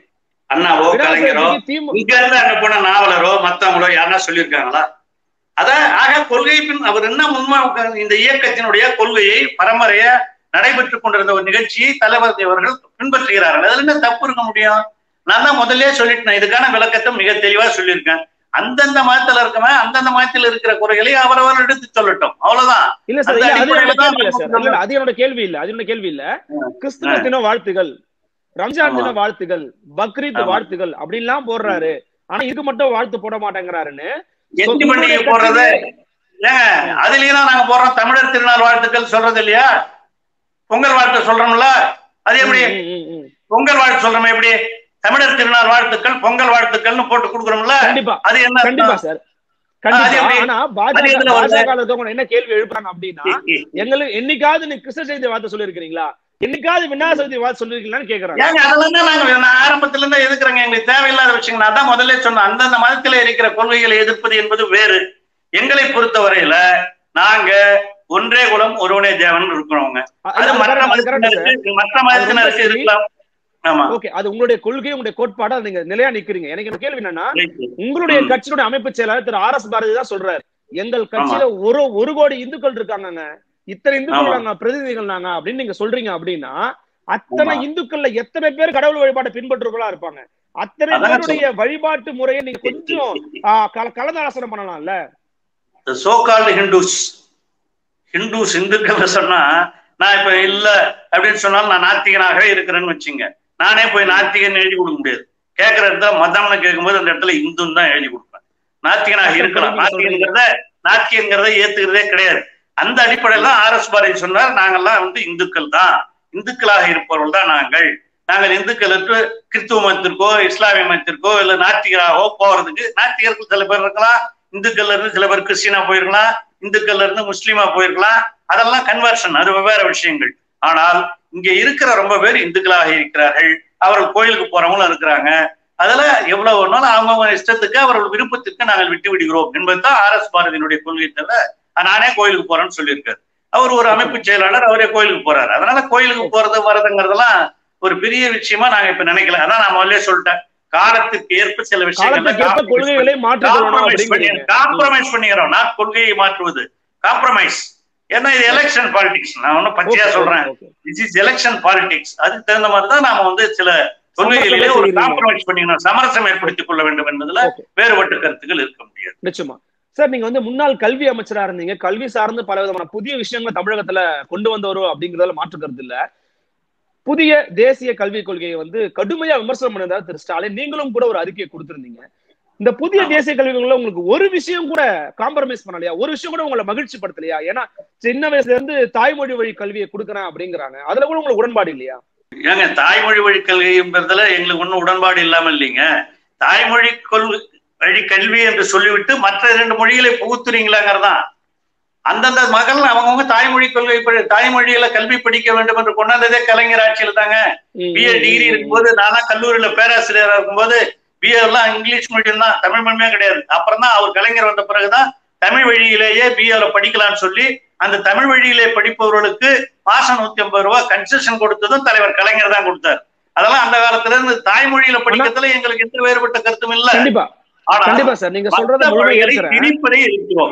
அண்ணாவோ கலைஞரோ விநாயகர் திமுக இங்க இருந்து அங்க போன நாவலரோ மத்தவங்களோ யாருன்னா சொல்லியிருக்காங்களா அத ஆக கொள்கை பின் அவர் என்ன உண்மை இந்த இயக்கத்தினுடைய கொள்கையை பரம்பரைய நடைபெற்றுக் கொண்டிருந்த ஒரு நிகழ்ச்சியை தலைவர் அவர்கள் பின்பற்றுகிறார்கள் அதுல என்ன தப்பு இருக்க முடியும் நான் தான் முதல்லயே சொல்லிட்டேன் இதுக்கான விளக்கத்தை மிக தெளிவா சொல்லியிருக்கேன் அந்தந்த மதத்துல இருக்கவன் அந்தந்த மதத்தில் இருக்கிற குறைகளை அவரவர் எடுத்து சொல்லட்டும் அவ்வளவுதான் இல்ல சார் அந்த இல்ல அது என்னோட அடிப்படையில தான் கேள்வி இல்ல சார் நம்ம இல்ல, அது என்னோட கேள்வி இல்ல அது என்னோட கேள்வி இல்ல கிறிஸ்துவ தின வாழ்த்துகள் ரம்ஜான் தின வாழ்த்துகள் பக்ரீத் ஆமா. வாழ்த்துகள் அப்படின்லாம் போடுறாரு ஆனா இதுக்கு மட்டும் வாழ்த்து போட மாட்டேங்கிறாருன்னு எத்தி பண்டிகை போடுறது ஏங்க அதுலயும் தான் நாங்க போடுறோம் தமிழர் திருநாள் வாழ்த்துக்கள் சொல்றது இல்லையா பொங்கல் வாழ்த்து சொல்றோம்ல அது எப்படி ம், ம், ம். பொங்கல் வாழ்த்து சொல்றோம் எப்படி தமிழர் திருநாள் வாழ்த்துக்கள் பொங்கல் வாழ்த்துக்கள்னு போட்டு கொடுக்குறோம்ல கண்டிப்பா அது என்ன கண்டிப்பா அர்த்தம்? சார் அது கண்டிப்பா எப்படி? ஆனா அது பாஜக எதுல வருது? பாஜக இருக்கவங்க என்ன கேள்வி எழுப்புறாங்க அப்படின்னா எங்களுக்கு என்னைக்காவது நீ கிருஷ்ண ஜெயந்தி வார்த்தை சொல்லிருக்கீங்களா என்னைக்காவது விநாயகர் சதுர்த்தி வார்த்தை சொல்லிருக்கீங்களான்னு கேக்குறாங்க ஏங்க அதெல்லாம் தான் நாங்க நான் ஆரம்பத்துல இருந்து எதுக்குறேங்க எங்களுக்கு தேவையில்லாத விஷயங்கள் நான் தான் முதல்ல சொன்னேன் அந்தந்த மதத்துல இருக்கிற கொள்கைகளை எதிர்ப்பது என்பது வேறு எங்களை பொறுத்தவரையில நாங்க ஒன்றே குலம் ஒருவனே தேவன் இருக்கிறவங்க அது மற்ற மதத்தினருக்கு மற்ற மதத்தினருக்கு சரி. இருக்கலாம் ஆமா ஓகே அது உங்களுடைய கொள்கை உங்களுடைய கோட்பாடு அது நீங்க நிலையா நிக்கிறீங்க எனக்கு இந்த கேள்வி என்னன்னா உங்களுடைய ம். கட்சியுடைய அமைப்பு செயலாளர் திரு ஆர் எஸ் பாரதி தான் சொல்றாரு எங்கள் கட்சியில ஒரு ஒரு கோடி இந்துக்கள் இருக்காங்கங்க இத்தனை இந்துக்கள் ஆமா. நாங்க பிரதிநிதிகள் நாங்க அப்படின்னு நீங்க சொல்றீங்க அப்படின்னா அத்தனை ஆமா. இந்துக்கள்ல எத்தனை பேர் கடவுள் வழிபாட்டை பின்பற்றுகளா இருப்பாங்க அத்தனை அதான் பேருடைய வழிபாட்டு முறையை நீங்க கொஞ்சம் ஆ, கல- கலந்தாலோசனை பண்ணலாம்ல சோ கால்டு ஹிந்துஸ் ஹிந்துஸ் இந்துக்கள் சொன்னா நான் இப்ப இல்ல அப்படின்னு சொன்னாலும் நான் நாத்திகனாகவே இருக்கிறேன்னு வச்சுங்க நானே போய் நாத்திகன் எழுதி கொடுக்க முடியாது கேட்கிற இடத்துல மதம்னு கேட்கும்போது அந்த இடத்துல இந்துன்னு தான் எழுதி கொடுப்பேன் நாத்திகனாக இருக்கலாம் நாத்திகங்கிறத நாத்திகங்கிறத ஏத்துக்கிறதே கிடையாது அந்த அடிப்படையில தான் ஆர் எஸ் பாரதி சொன்னார் நாங்கெல்லாம் வந்து இந்துக்கள் தான் இந்துக்களாக இருப்பவர்கள் தான் நாங்கள் நாங்கள் இந்துக்களுக்கு கிறிஸ்துவ மதத்திற்கோ இஸ்லாமிய மதத்திற்கோ இல்ல நாத்திகராகவோ போறதுக்கு நாத்திகர்கள் சில பேர் இருக்கலாம் இந்துக்கள்ல இருந்து சில பேர் கிறிஸ்டினா போயிருக்கலாம் இந்துக்கள்ல இருந்து முஸ்லீமா போயிருக்கலாம் அதெல்லாம் கன்வர்ஷன் அது வெவ்வேறு விஷயங்கள் ஆனால் இங்க இருக்கிற ரொம்ப பேர் இந்துக்களாக இருக்கிறார்கள் அவர்கள் கோயிலுக்கு போறவங்களும் இருக்கிறாங்க அதுல எவ்வளவு வேணாலும் அவங்கவுங்க இஷ்டத்துக்கு அவர்கள் விருப்பத்திற்கு நாங்கள் விட்டு விடுகிறோம் என்பதுதான் ஆர் எஸ் பாரதியினுடைய கொள்கை தவிர நானே கோயிலுக்கு போறேன்னு சொல்லியிருக்காரு அவர் ஒரு அமைப்பு செயலாளர் அவரே கோயிலுக்கு போறாரு அதனால கோயிலுக்கு போறது வரதுங்கிறதெல்லாம் ஒரு பெரிய விஷயமா நாங்க இப்ப நினைக்கல அதான் நான் முதல்ல சொல்லிட்டேன் காலத்துக்கு ஏற்ப சில காலத்துக்கு ஏற்ப விஷயங்கள் கொள்கைகளை மாற்றிக்கொள்ளணும் காம்ப்ரமைஸ் பண்ணி அப்படிங்கிறீங்க காம்ப்ரமைஸ் பண்ணிக்கிறோம் நான் கொள்கையை மாற்றுவது காம்ப்ரமைஸ் ஏன்னா இது எலெக்ஷன் பாலிடிக்ஸ் நான் ஒன்னும் பச்சையா Okay, சொல்றேன் okay, okay. This is election politics அதுக்கு தகுந்த மாதிரி தான் நாம வந்து சில கொள்கைகளிலே ஒரு செய்றீங்க. காம்ப்ரமைஸ் பண்ணிக்கணும் சமரசம் ஏற்படுத்திக் கொள்ள வேண்டும் என்பதுல Okay. வேறுபட்ட கருத்துக்கள் இருக்க முடியாது நிச்சயமா சார் நீங்க வந்து முன்னாள் கல்வி அமைச்சரா இருந்தீங்க கல்வி சார்ந்து பல விதமான புதிய விஷயங்களை தமிழகத்துல கொண்டு வந்தவரோ அப்படிங்கறதுல மாற்று கருத்து இல்ல புதிய தேசிய கல்விக் கொள்கையை வந்து கடுமையா விமர்சனம் பண்ணதா திரு ஸ்டாலின் நீங்களும் கூட ஒரு அறிக்கையை கொடுத்திருந்தீங்க இந்த புதிய ஆமா. தேசிய கல்விகளை உங்களுக்கு ஒரு விஷயம் கூட காம்ப்ரமைஸ் பண்ணலையா ஒரு விஷயம் கூட உங்களை மகிழ்ச்சி படுத்தலையா ஏன்னா சின்ன வயசுல இருந்து தாய்மொழி வழி கல்வியை கொடுக்குறேன் அப்படிங்கிறாங்க அதுல கூட உங்களுக்கு உடன்பாடு இல்லையா ஏங்க தாய்மொழி வழி கல்வின்றதுல எங்களுக்கு ஒன்றும் உடன்பாடு இல்லாம இல்லைங்க தாய்மொழி கொள் வழி கல்வி என்று சொல்லிவிட்டு மற்ற இரண்டு மொழிகளை புகுத்துறீங்களாங்கிறதான் அந்தந்த மகள் அவங்கவுங்க தாய்மொழி கொள்கை படி- தாய்மொழியில கல்வி படிக்க வேண்டும் என்று கொண்டாந்ததே கலைஞர் ஆட்சியில் தாங்க பிஏ டிகிரி இருக்கும்போது நானா கல்லூரியில பேராசிரியரா இருக்கும்போது பிஏ எல்லாம் இங்கிலீஷ் மீடியம் தான் தமிழ் மீடியமே கிடையாது அப்புறம் தான் அவர் கலைஞர் வந்த பிறகுதான் தமிழ் வழியிலேயே பிஏல படிக்கலாம்னு சொல்லி அந்த தமிழ் வழியிலே படிப்பவர்களுக்கு மாசம் நூத்தி ஐம்பது ரூபாய் கன்செஷன் கொடுத்ததும் தலைவர் கலைஞர் தான் கொடுத்தார் அதெல்லாம் அந்த காலத்துல இருந்து தாய்மொழியில படிக்கிறதுல எங்களுக்கு எந்த வேறுபட்ட கருத்தும் இல்ல கண்டிப்பா ஆனா கண்டிப்பா சார் நீங்க சொல்றத மற்ற முழுமையா மொழிகளை ஏற்கிறேன் திணிப்பதை இருக்கிறோம்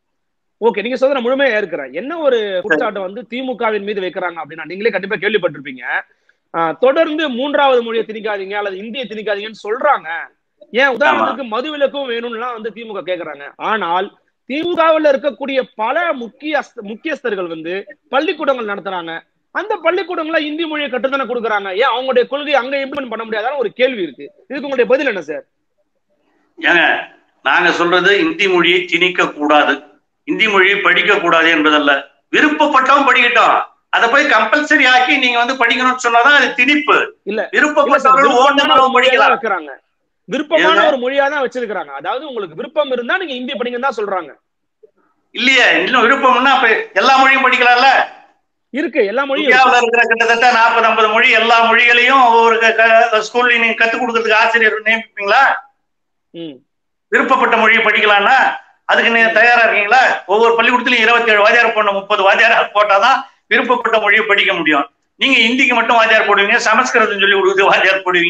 ஓகே நீங்க சொல்ற முழுமையா இருக்கிறேன் என்ன ஒரு குற்றச்சாட்டு வந்து திமுகவின் மீது வைக்கிறாங்க அப்படின்னா நீங்களே கண்டிப்பா கேள்விப்பட்டிருப்பீங்க ஆஹ் தொடர்ந்து மூன்றாவது மொழியை திணிக்காதீங்க அல்லது இந்திய திணிக்காதீங்கன்னு சொல்றாங்க ஏன் உதாரணத்துக்கு மதுவிலக்கும் வேணும்லாம் வந்து திமுக கேக்குறாங்க ஆனால் திமுகவில் இருக்கக்கூடிய பல முக்கிய முக்கியஸ்தர்கள் வந்து பள்ளிக்கூடங்கள் நடத்துறாங்க அந்த பள்ளிக்கூடங்கள இந்தி மொழியை கட்டுத்தானே கொடுக்குறாங்க ஏன் அவங்களுடைய கொள்கை அங்க இம்ப்ளிமெண்ட் பண்ண முடியாதான ஒரு கேள்வி இருக்கு இதுக்கு உங்களுடைய பதில் என்ன சார் ஏங்க நாங்க சொல்றது இந்தி மொழியை திணிக்க கூடாது இந்தி மொழியை படிக்க கூடாது என்பதல்ல விருப்பப்பட்டவன் படிக்கட்டும் அதை போய் கம்பல்சரி ஆக்கி நீங்க வந்து படிக்கணும்னு சொன்னாதான் அது திணிப்பு இல்ல. விருப்பப்பட்டவர்கள் விருப்பமான ஒரு ஓட்டு மொழியா படிக்கலாம் தான் வைக்கிறாங்க விருப்பமான எதுல? ஒரு மொழியா தான் வச்சிருக்காங்க அதாவது உங்களுக்கு விருப்பம் இருந்தா நீங்க இந்தி படிங்கன்னு தான் சொல்றாங்க இல்லையே இன்னும் விருப்பம்னா அப்ப எல்லா மொழியும் படிக்கலாம்ல இருக்கு எல்லா மொழியும் இருக்கு. இந்தியாவுல இருக்கிற கிட்டத்தட்ட நாற்பது ஐம்பது மொழி எல்லா மொழிகளையும் ஒவ்வொரு ஸ்கூல்ல நீங்க கத்துக் கொடுக்கறதுக்கு ஆசிரியர் நியமிப்பீங்களா ம். விருப்பப்பட்ட மொழியை படிக்கலாம்னா அதுக்கு நீங்க தயாரா இருக்கீங்களா ஒவ்வொரு பள்ளிக்கூடத்திலும் இருபத்தி ஏழு வாத்தியார் போடணும் முப்பது வாத்தியார் போட்டாதான் விருப்பப்பட்ட மொழியை படிக்க முடியும் நீங்க இந்திக்கு மட்டும் வாத்தியார் போடுவீங்க சமஸ்கிருதம் சொல்லி கொடுக்குறது வாத்தியார் போடுவீங்க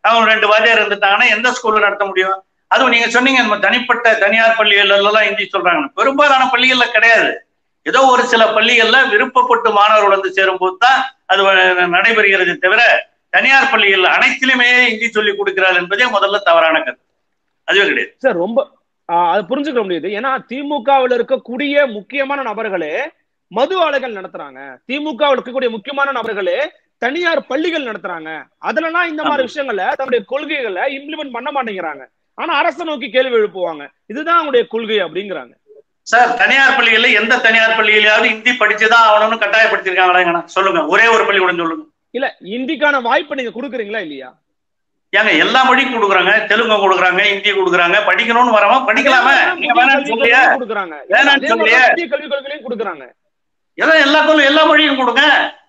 அவங்க ரெண்டு வாத்தியார் இருந்துட்டாங்கன்னா எந்த ஸ்கூல்ல நடத்த முடியும் அதுவும் நீங்க சொன்னீங்க நம்ம தனிப்பட்ட தனியார் பள்ளிகள் எல்லாம் ஹிந்தி சொல்றாங்க பெரும்பாலான பள்ளிகள்ல கிடையாது ஏதோ ஒரு சில பள்ளிகள்ல விருப்பப்பட்டு மாணவர்கள் வந்து சேரும்போது தான் அது வ- நடைபெறுகிறது தவிர தனியார் பள்ளிகள் அனைத்திலுமே ஹிந்தி சொல்லி கொடுக்கிறார் என்பதே முதல்ல தவறான கருத்து அதுவே கிடையாது சார் ரொம்ப ஆஹ் அது புரிஞ்சுக்க முடியுது ஏன்னா திமுகவில் இருக்கக்கூடிய முக்கியமான நபர்களே மது ஆலைகள் நடத்துறாங்க திமுகவில் இருக்கக்கூடிய முக்கியமான நபர்களே தனியார் பள்ளிகள் நடத்துறாங்க அதுலலாம் இந்த மாதிரி விஷயங்களை தன்னுடைய கொள்கைகளை இம்ப்ளிமெண்ட் பண்ண மாட்டேங்கிறாங்க ஆனா அரசை நோக்கி கேள்வி எழுப்புவாங்க இதுதான் அவங்களுடைய கொள்கை அப்படிங்கிறாங்க சார் தனியார் பள்ளிகள்ல எந்த தனியார் பள்ளியிலாவது ஹிந்தி படிச்சுதான் ஆகணும்னு கட்டாயப்படுத்திருக்காங்களா எங்கண்ணா? சொல்லுங்க ஒரே ஒரு பள்ளிக்கூடம் சொல்லுங்க இல்ல இந்திக்கான வாய்ப்பை நீங்க கொடுக்குறீங்களா இல்லையா ஏங்க எல்லா மொழியும் கொடுக்குறாங்க தெலுங்கு கொடுக்குறாங்க ஹிந்தி கொடுக்குறாங்க படிக்கணும்னு வரவா படிக்கலாமே நீங்க வேணாம்னு சொல்லியா கொடுக்குறாங்க வேணாம்னு அதே மாதிரி சொல்லியே. புதிய கல்விக் கொள்கைகளையும் கொடுக்குறாங்க ஏதோ எல்லா கொள்ளும் எல்லா மொழியும் கொடுங்க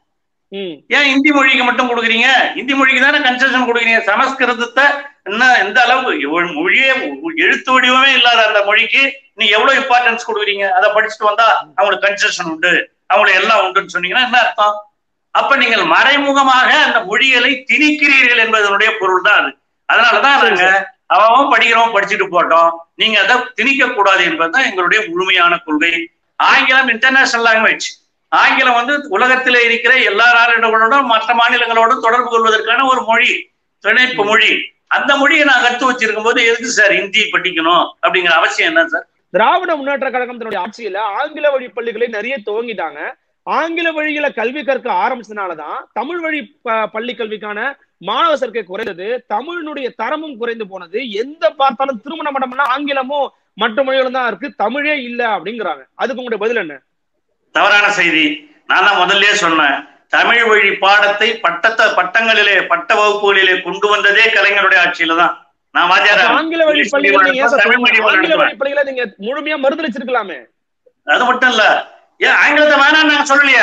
ம் ஏன் ஹிந்தி மொழிக்கு மட்டும் கொடுக்குறீங்க ஹிந்தி மொழிக்கு தானே கன்செஷன் கொடுக்குறீங்க சமஸ்கிருதத்தை என்ன எந்த அளவுக்கு ஒரு மொழியே எழுத்து வடிவமே இல்லாத அந்த மொழிக்கு நீ எவ்வளவு இம்பார்ட்டன்ஸ் கொடுக்குறீங்க அதை படிச்சுட்டு வந்தா அவங்களுக்கு கன்செஷன் உண்டு அவங்களுக்கு எல்லாம் உண்டுன்னு சொன்னீங்கன்னா என்ன அர்த்தம் அப்ப நீங்கள் மறைமுகமாக அந்த மொழிகளை திணிக்கிறீர்கள் என்பதனுடைய பொருள் தான் அது அதனாலதான் சரி, நாங்க அவன் படிக்கிறோம் படிச்சுட்டு போட்டோம் நீங்க அதை திணிக்க கூடாது என்பதுதான் எங்களுடைய முழுமையான கொள்கை ஆங்கிலம் இன்டர்நேஷனல் லாங்குவேஜ் ஆங்கிலம் வந்து உலகத்திலே இருக்கிற எல்லா நாடுகளோடும் மற்ற மாநிலங்களோடும் தொடர்பு கொள்வதற்கான ஒரு மொழி பிணைப்பு மொழி அந்த மொழியை நான் கத்து வச்சிருக்கும் போது எதுக்கு சார் ஹிந்தி படிக்கணும் அப்படிங்கிற அவசியம் என்ன சார் திராவிட முன்னேற்ற கழகம் தன்னுடைய ஆட்சியில ஆங்கில வழி பள்ளிகளை நிறைய துவங்கிட்டாங்க ஆங்கில வழியில கல்வி கற்க ஆரம்பிச்சதுனாலதான் தமிழ் வழி ப- பள்ளி கல்விக்கான மாணவ சேர்க்கை குறைந்தது தமிழினுடைய தரமும் குறைந்து போனது எந்த பார்த்தாலும் திருமண மண்டபம்னா ஆங்கிலமும் மற்ற மொழிகளும் தான் இருக்கு தமிழே இல்ல அப்படிங்கிறாங்க அதுக்கு உங்களுடைய பதில் என்ன தவறான செய்தி நான் தான் முதல்லயே சொன்னேன் தமிழ் வழி பாடத்தை பட்டத்த பட்டங்களிலே பட்ட வகுப்புகளிலே கொண்டு வந்ததே கலைஞருடைய ஆட்சியில தான் நான் வாத்தியாரா அப்ப ஆங்கில வழி இங்கிலீஷ் பள்ளிகளை நீங்க ஏன் சார் தமிழ் சொல்றீங்க? மீடியம் ஆங்கில நடத்துவேன். வழி பள்ளிகளை நீங்க முழுமையா மறுதளிச்சிருக்கலாமே அது மட்டும் இல்ல ஏன் ஆங்கிலத்தை வேணாம் நாங்க சொல்லலையே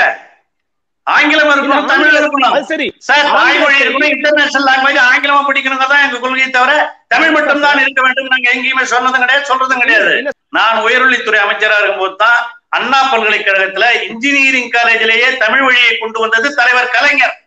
ஆங்கிலம் இருக்கணும் தமிழ் இருக்கணும் அது சரி சார் தாய்மொழி ஆங்கிலத்தை- இருக்கணும் இன்டர்நேஷனல் லாங்குவேஜ் ஆங்கிலமா படிக்கணுங்க தான் எங்க கொள்கையை தவிர தமிழ் மட்டும் தான் இருக்க வேண்டும் நாங்க எங்கேயுமே சொன்னதும் கிடையாது சொல்றதும் கிடையாது இல்ல, நான் உயர்கல்வித்துறை அமைச்சரா இருக்கும்போது தான் அண்ணா பல்கலைக்கழகத்துல இன்ஜினியரிங் காலேஜிலேயே தமிழ் வழியை கொண்டு வந்தது தலைவர் கலைஞர்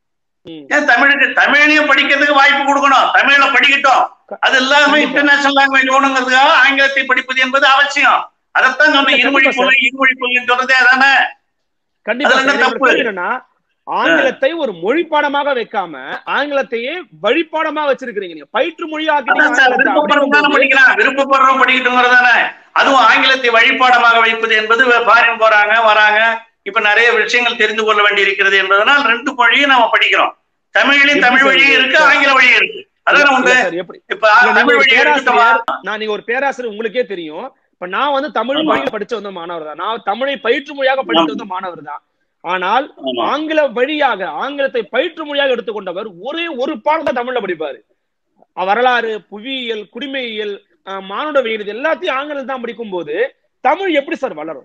ம். ஏன் தமிழுக்கு தமிழையும் படிக்கிறதுக்கு வாய்ப்பு கொடுக்கணும் தமிழ்ல படிக்கட்டும் அது இல்லாம கண்டிப்பா. இன்டர்நேஷனல் லாங்குவேஜ் ஓணுங்கிறதுக்காக ஆங்கிலத்தை படிப்பது என்பது அவசியம் அதைத்தான் சொன்ன கண்டிப்பா இருமொழி சார். கொள்கை இருமொழி கொள்கைன்னு சொன்னதே அதானே கண்டிப்பா அதுல என்ன சார். என்னோட தப்பு? கேள்வி என்னன்னா ஆங்கிலத்தை ஒரு மொழி பாடமாக வைக்காம ஆங்கிலத்தையே வழிபாடமாக வச்சிருக்கிறீங்க நீங்க பயிற்று மொழியா அதான் சார் விருப்பப்படுறவங்க தானே படிக்கலாம் விருப்பப்படுறவங்க படிக்கட்டுங்கிறதானே அதுவும் ஆங்கிலத்தை வழிபாடமாக வைப்பது என்பது ஃபாரின் போறாங்க வராங்க இப்ப நிறைய விஷயங்கள் தெரிந்து கொள்ள வேண்டி இருக்கிறது என்பதனால் ரெண்டு மொழியும் நம்ம படிக்கிறோம் தமிழ்லயும் தமிழ் வழியும் இருக்கு ஆங்கில வழியும் இருக்கு அதான் உண்டு எப்படி இப்ப இல்ல, நீங்க தமிழ் ஒரு வழி எடுத்துட்டோமா பேராசிரியர் நான் நீங்க ஒரு பேராசிரியர் உங்களுக்கே தெரியும் இப்ப நான் வந்து தமிழ் ஆமா. மொழியில படிச்சு வந்த மாணவர் தான் நான் தமிழை பயிற்று மொழியாக படித்து வந்த மாணவர் தான் ஆனால் ஆமா. ஆங்கில வழியாக ஆங்கிலத்தை பயிற்று மொழியாக எடுத்துக்கொண்டவர் ஒரே ஒரு பாடம் தான் தமிழ்ல படிப்பாரு அஹ் வரலாறு புவியியல் குடிமையியல் அஹ் மானுடவியல் இது எல்லாத்தையும் ஆங்கிலம் தான் படிக்கும் போது தமிழ் எப்படி சார் வளரும்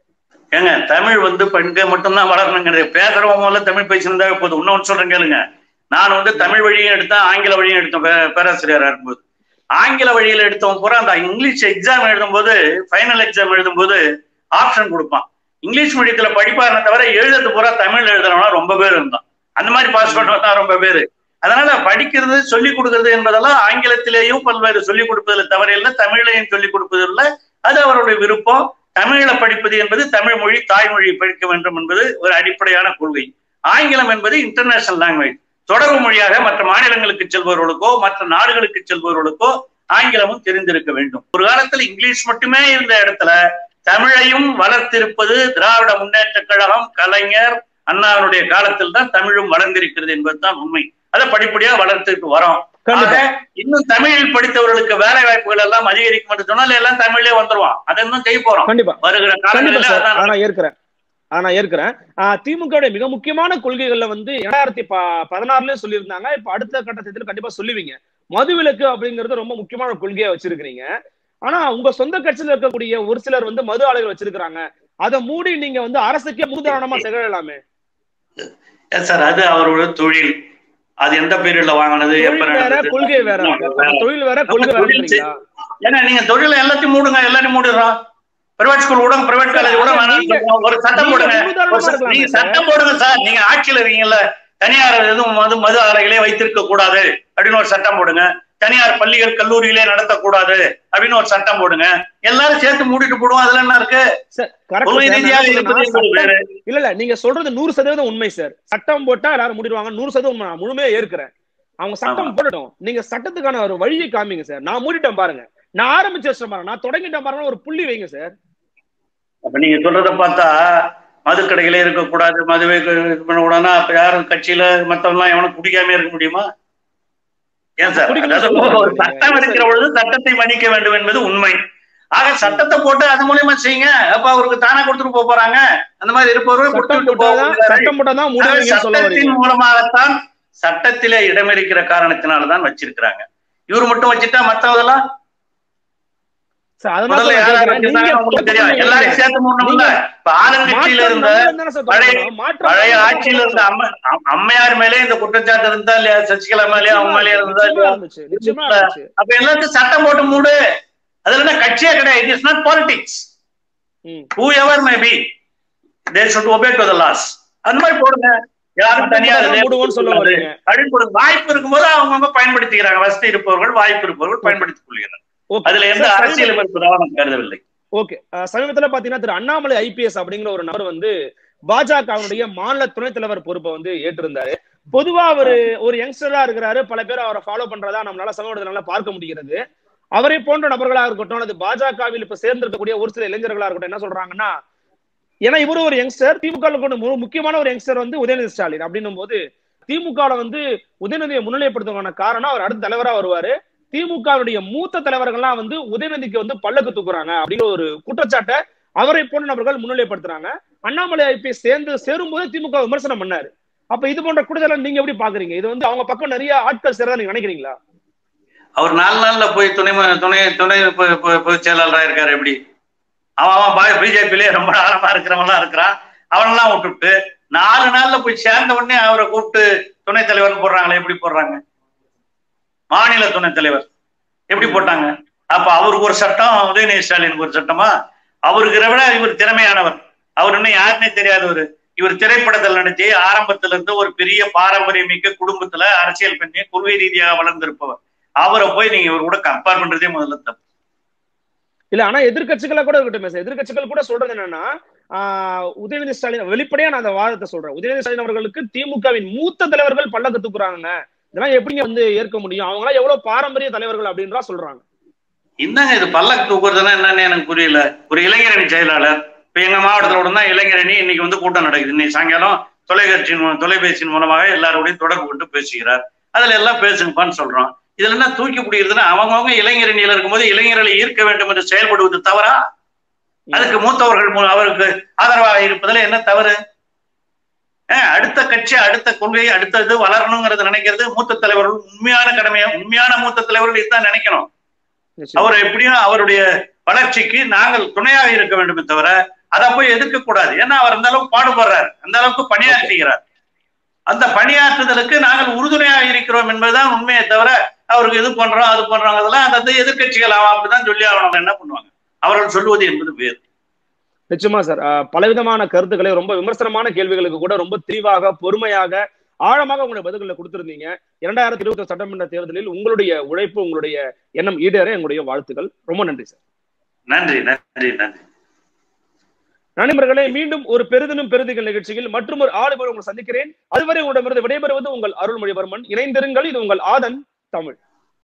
ஏங்க தமிழ் வந்து பெண்க மட்டும்தான் வளரணுங்கிறது பேசுறவங்க முதல்ல தமிழ் பேசியிருந்தா போதும் இன்னொன்னு சொல்றேன் கேளுங்க நான் வந்து தமிழ் வழியும் எடுத்தேன் ஆங்கில வழியும் எடுத்தேன் பே- பேராசிரியரா இருக்கும்போது ஆங்கில வழியில எடுத்தவன் பூரா அந்த இங்கிலீஷ் எக்ஸாம் எழுதும்போது ஃபைனல் எக்ஸாம் எழுதும்போது ஆப்ஷன் கொடுப்பான் இங்கிலீஷ் மீடியத்துல படிப்பாருன்னு தவிர எழுதுறது பூரா தமிழ் எழுதுறவனா ரொம்ப பேர் இருந்தான் அந்த மாதிரி பாஸ் பண்ணவன் தான் ரொம்ப பேரு அதனால படிக்கிறது சொல்லிக் கொடுக்கிறது என்பதெல்லாம் ஆங்கிலத்திலேயும் பல்வேறு சொல்லிக் கொடுப்பதில் தவறில்லை தமிழையும் சொல்லிக் கொடுப்பதில்லை அது அவருடைய விருப்பம் தமிழை படிப்பது என்பது தமிழ் மொழி தாய்மொழி படிக்க வேண்டும் என்பது ஒரு அடிப்படையான கொள்கை ஆங்கிலம் என்பது இன்டர்நேஷனல் லாங்குவேஜ் தொடர்பு மொழியாக மற்ற மாநிலங்களுக்கு செல்பவர்களுக்கோ மற்ற நாடுகளுக்கு செல்பவர்களுக்கோ ஆங்கிலமும் தெரிந்திருக்க வேண்டும் ஒரு காலத்துல இங்கிலீஷ் மட்டுமே இருந்த இடத்துல தமிழையும் வளர்த்திருப்பது திராவிட முன்னேற்ற கழகம் கலைஞர் அண்ணாவினுடைய காலத்தில் தான் தமிழும் வளர்ந்திருக்கிறது என்பதுதான் உண்மை அதை படிப்படியா வளர்த்துட்டு வரோம் ஆக இன்னும் தமிழில் படித்தவர்களுக்கு வேலை வாய்ப்புகள் எல்லாம் அதிகரிக்கும் என்று சொன்னால் எல்லாம் தமிழ்லயே வந்துருவான் அதை இன்னும் செய்ய போறோம் கண்டிப்பா வருகிற கண்டிப்பா காலங்களில் சார் அதான் ஆனா ஏற்கிறேன் ஆனா ஏற்கிறேன் திமுக மிக முக்கியமான கொள்கைகள்ல வந்து இரண்டாயிரத்தி ப- பதினாறுலயும் சொல்லியிருந்தாங்க இப்ப அடுத்த கட்டத்தில் கண்டிப்பா சொல்லுவீங்க மதுவிலக்கு அப்படிங்கிறது ரொம்ப முக்கியமான ஒரு கொள்கையா வச்சிருக்கிறீங்க ஆனா உங்க சொந்த கட்சியில இருக்கக்கூடிய ஒரு சிலர் வந்து மது ஆலைகள் வச்சிருக்கிறாங்க அதை மூடி நீங்க வந்து அரசுக்கே முதாரணமா திகழலாமே ஏன் சார் அது அவரோட தொழில் அது எந்த பீரியட்ல வாங்கினது எப்ப தொழில் வேற நடந்தது? கொள்கை வேற அப்ப தொழில் வேற கொள்கை நம்ம தொழில் வேறன்றீங்களா ஏன்னா நீங்க தொழில எல்லாத்தையும் மூடுங்க எல்லாரையும் மூடிடுறோம் பிரைவேட் ஸ்கூல் கூட பிரைவேட் காலேஜ் கூட அதான் வேணாம்னு நீங்க- சொல்றோம். ஒரு சட்டம் நீங்க போடுங்க முன்னுதாரணமா ஒரு ச- இருக்கலாமே நீங்க சார். சட்டம் போடுங்க சார் நீங்க ஆட்சியில இருக்கீங்கல்ல தனியார் எதுவும் மது மது ஆலைகளே வைத்திருக்க கூடாது அப்படின்னு ஒரு சட்டம் போடுங்க தனியார் பள்ளிகள் கல்லூரிகளே நடத்தக்கூடாது அப்படின்னு ஒரு சட்டம் போடுங்க எல்லாரும் சேர்த்து மூடிட்டு போடுவோம் அதுல என்ன இருக்கு சார் correct கொள்கை சார். நான் ரீதியாக என்ன இருப்பது சொல்றேன்னா, என்பது வேறு சட்டம் இல்ல இல்ல நீங்க சொல்றது நூறு சதவீதம் உண்மை சார் சட்டம் போட்டா எல்லாரும் மூடிடுவாங்க நூறு சதவீதம் உண்மை. நான் முழுமையா ஏற்கிறேன் அவங்க சட்டம் போடட்டும் நீங்க சட்டத்துக்கான ஒரு வழியை காமிங்க சார் நான் மூடிட்டேன் பாருங்க நான் ஆரம்பிச்ச வச்சேன் பாருங்க நான் தொடங்கிட்டேன் பாருங்க ஒரு புள்ளி வைங்க சார் அப்ப நீங்க சொல்றத பார்த்தா மதுக்கடைகளே இருக்கக்கூடாது மதுவை இது பண்ண கூடாதுன்னா அப்ப யாரும் கட்சியில மத்தவங்க எல்லாம் எவனும் குடிக்காம இருக்க முடியுமா ஏன் சார் குடிக்கணும்னு அதாவது சொல்ல ஒரு மாட்டீங்க. சட்டம் இருக்கிற பொழுது சட்டத்தை மன்னிக்க வேண்டும் என்பது உண்மை ஆக சட்டத்தை போட்டு அது மூலியமா செய்யுங்க அப்ப அவருக்கு தானா கொடுத்துட்டு போக போறாங்க அந்த மாதிரி இருப்பவர்கள் கொடுத்து சட்டம் விட்டு போட்டாதான் போக சட்டம் போட்டாதான் ஆக முடிவீங்கன்னு சொல்ல வரீங்க சட்டத்தின் மூலமாகத்தான் சட்டத்திலே இடம் இருக்கிற காரணத்தினாலதான் வச்சிருக்கிறாங்க இவர் மட்டும் வச்சுட்டா மத்தவதெல்லாம் சார் அதனால முதல்ல நான் யாராவது கேக்குறேன், வச்சிருந்தாங்க நீங்க உங்களுக்கு தெரியும் நீங்க- எல்லாரையும் சேர்த்து மூடணும்ல இப்ப ஆளுங்கட்சியில மாற்றம் இருந்த நம்மளும் தானே சார் பழைய- பார்க்கணும். மாற்றம் பழைய நம்மளும் ஆட்சியில இருந்த பார்க்கணும். அம்மா அம்- அம்மையார் மேலே இந்த குற்றச்சாட்டு இருந்தா இல்லையா சசிகலா மேலே அவங்க மேலே இருந்தா நிச்சயமா இல்லையா இருந்துச்சு நிச்சயமா இருந்துச்சு அப்ப எல்லாத்தையும் சட்டம் போட்டு மூடு அதுல என்ன கட்சியே கிடையாது it is not politics hmm. Whoever may be they should obey to the laws அந்த மாதிரி போடுங்க யாரும் சட்டம் தனியார் போட்டாதான் மூடுவோம்னு சொல்ல வரீங்க. அப்படின்னு போடுங்க வாய்ப்பு இருக்கும்போது அவங்கவுங்க பயன்படுத்திக்கிறாங்க வசதி இருப்பவர்கள் வாய்ப்பு இருப்பவர்கள் பயன்படுத்திக் கொள்கிறார்கள் ஓகே. அதுல எந்த சார், அரசியலும் இருப்பதாக நான் கருதவில்லை ஓகே அஹ் சமீபத்துல பாத்தீங்கன்னா திரு அண்ணாமலை ஐபிஎஸ் அப்படிங்கிற ஒரு நபர் வந்து பாஜகவுடைய மாநில துணைத் தலைவர் பொறுப்பை வந்து ஏற்றிருந்தாரு பொதுவா அவரு ஒரு யங்ஸ்டரா இருக்கிறாரு பல பேர் அவரை ஃபாலோ பண்றதா நம்மளால சமூகத்தினால பார்க்க முடிகிறது அவரை போன்ற நபர்களா இருக்கட்டும் அல்லது பாஜகவில் இப்ப சேர்ந்திருக்கக்கூடிய ஒரு சில இளைஞர்களா இருக்கட்டும் என்ன சொல்றாங்கன்னா ஏன்னா இவரு ஒரு யங்ஸ்டர் திமுக ல கொண்டு ஒரு முக்கியமான ஒரு யங்ஸ்டர் வந்து உதயநிதி ஸ்டாலின் அப்படின்னும் போது திமுக ல வந்து உதயநிதியை முன்னிலைப்படுத்துவதற்கான காரணம் அவர் அடுத்த தலைவரா வருவாரு திமுகவுடைய மூத்த தலைவர்கள்லாம் வந்து உதயநிதிக்கு வந்து பல்லக்கு தூக்குறாங்க அப்படிங்கிற ஒரு குற்றச்சாட்டை அவரை போன்ற நபர்கள் முன்னிலைப்படுத்துறாங்க அண்ணாமலை ஐபிஎஸ் சேர்ந்து சேரும்போது திமுக விமர்சனம் பண்ணாரு அப்ப இது போன்ற குற்றச்சாட்டை நீங்க எப்படி பாக்குறீங்க இது வந்து அவங்க பக்கம் நிறைய ஆட்கள் சேரதா நீங்க நினைக்கிறீங்களா அவர் நாலு நாள்ல போய் துணை ம- துணை துணை பொ- பொ- பொதுச் செயலாளரா இருக்காரு எப்படி அவன் அவன் பிஜேபிலே ரொம்ப காலமா இருக்கிறவன்லாம் இருக்கிறான் அவனெல்லாம் விட்டுவிட்டு நாலு நாள்ல போய் சேர்ந்த உடனே அவரை கூப்பிட்டு துணைத் தலைவர் போடுறாங்களே எப்படி போடுறாங்க மாநில துணைத் தலைவர் எப்படி போட்டாங்க அப்ப அவருக்கு ஒரு சட்டம் உதயநிதி ஸ்டாலினுக்கு ஒரு சட்டமா அவருக்கு விட இவர் திறமையானவர் அவர் இன்னும் யாருன்னே தெரியாதவர் இவர் திரைப்படத்தில் நடிச்சு ஆரம்பத்துல இருந்து ஒரு பெரிய பாரம்பரியமிக்க குடும்பத்துல அரசியல் பண்ணி கொள்கை ரீதியாக வளர்ந்திருப்பவர் அவரை போய் நீங்க இவர் கூட கம்பேர் பண்றதே முதல்ல தப்பு இல்ல ஆனா எதிர்க்கட்சிகளா கூட இருக்கட்டும் சார் எதிர்க்கட்சிகள் கூட சொல்றது என்னன்னா ஆஹ் உதயநிதி ஸ்டாலின் வெளிப்படையா நான் அந்த வாதத்தை சொல்றேன் உதயநிதி ஸ்டாலின் அவர்களுக்கு திமுகவின் மூத்த தலைவர்கள் பல்லக்கு தூக்குறாங்க இதெல்லாம் எப்படிங்க வந்து ஏற்க முடியும் அவங்க எல்லாம் எவ்வளவு பாரம்பரிய தலைவர்கள் அப்படின்றா சொல்றாங்க என்னங்க இது பல்லக்கு தூக்குறதுன்னா என்னன்னு எனக்கு புரியல ஒரு இளைஞரணி செயலாளர் இப்ப எங்க மாவட்டத்துல கூட தான் இளைஞரணி இன்னைக்கு வந்து கூட்டம் நடக்குது இன்னைக்கு சாயங்காலம் தொலைக்காட்சியின் மூலம் தொலைபேசியின் மூலமாக எல்லாரோடையும் தொடர்பு கொண்டு பேசுகிறார் அதுல எல்லாம் பேசுங்கப்பான்னு சொல்றோம் இதுல என்ன தூக்கி பிடிக்கிறதுன்னா அவங்கவுங்க இளைஞரணியில இருக்கும்போது இளைஞர்களை ஈர்க்க வேண்டும் என்று செயல்படுவது தவறா அதுக்கு மூத்தவர்கள் மூ- அவருக்கு ஆதரவாக இருப்பதுல என்ன தவறு அஹ் அடுத்த கட்சி அடுத்த கொள்கை அடுத்த இது வளரணுங்கிறது நினைக்கிறது மூத்த தலைவர்கள் உண்மையான கடமையா உண்மையான மூத்த தலைவர்கள் இதுதான் நினைக்கணும் நிச்சயமா. அவர் எப்படியும் அவருடைய வளர்ச்சிக்கு நாங்கள் துணையாக இருக்க வேண்டுமே தவிர அதை போய் எதிர்க்க கூடாது ஏன்னா அவர் அந்த அளவுக்கு பாடுபடுறார் அந்த அளவுக்கு பணியாற்றுகிறார் அந்த பணியாற்றுதலுக்கு நாங்கள் உறுதுணையாக இருக்கிறோம் என்பதுதான் உண்மையை தவிர அவருக்கு இது பண்றோம் அது பண்றோம் அதெல்லாம் அந்த எதிர்கட்சிகள் அவன் அப்படிதான் சொல்லி அவன் என்ன பண்ணுவாங்க அவர்கள் சொல்லுவது என்பது வேறு நிச்சயமா சார் அஹ் பலவிதமான கருத்துக்களை ரொம்ப விமர்சனமான கேள்விகளுக்கு கூட ரொம்ப தெளிவாக பொறுமையாக ஆழமாக உங்களுடைய பதில்களை கொடுத்திருந்தீங்க இரண்டாயிரத்தி இருபத்தி சட்டமன்ற தேர்தலில் உங்களுடைய உழைப்பு உங்களுடைய எண்ணம் ஈடேற எங்களுடைய வாழ்த்துக்கள் ரொம்ப நன்றி சார் நன்றி நன்றி நன்றி நண்பர்களே மீண்டும் ஒரு பெரிதினும் பெரிதிகள் நிகழ்ச்சியில் மற்றும் ஒரு ஆளுமை உங்களை சந்திக்கிறேன் அதுவரை உங்களிடமிருந்து விடைபெறுவது உங்கள் அருள்மொழிவர்மன் இணைந்திருங்கள் இது உங்கள் ஆதன் தமிழ்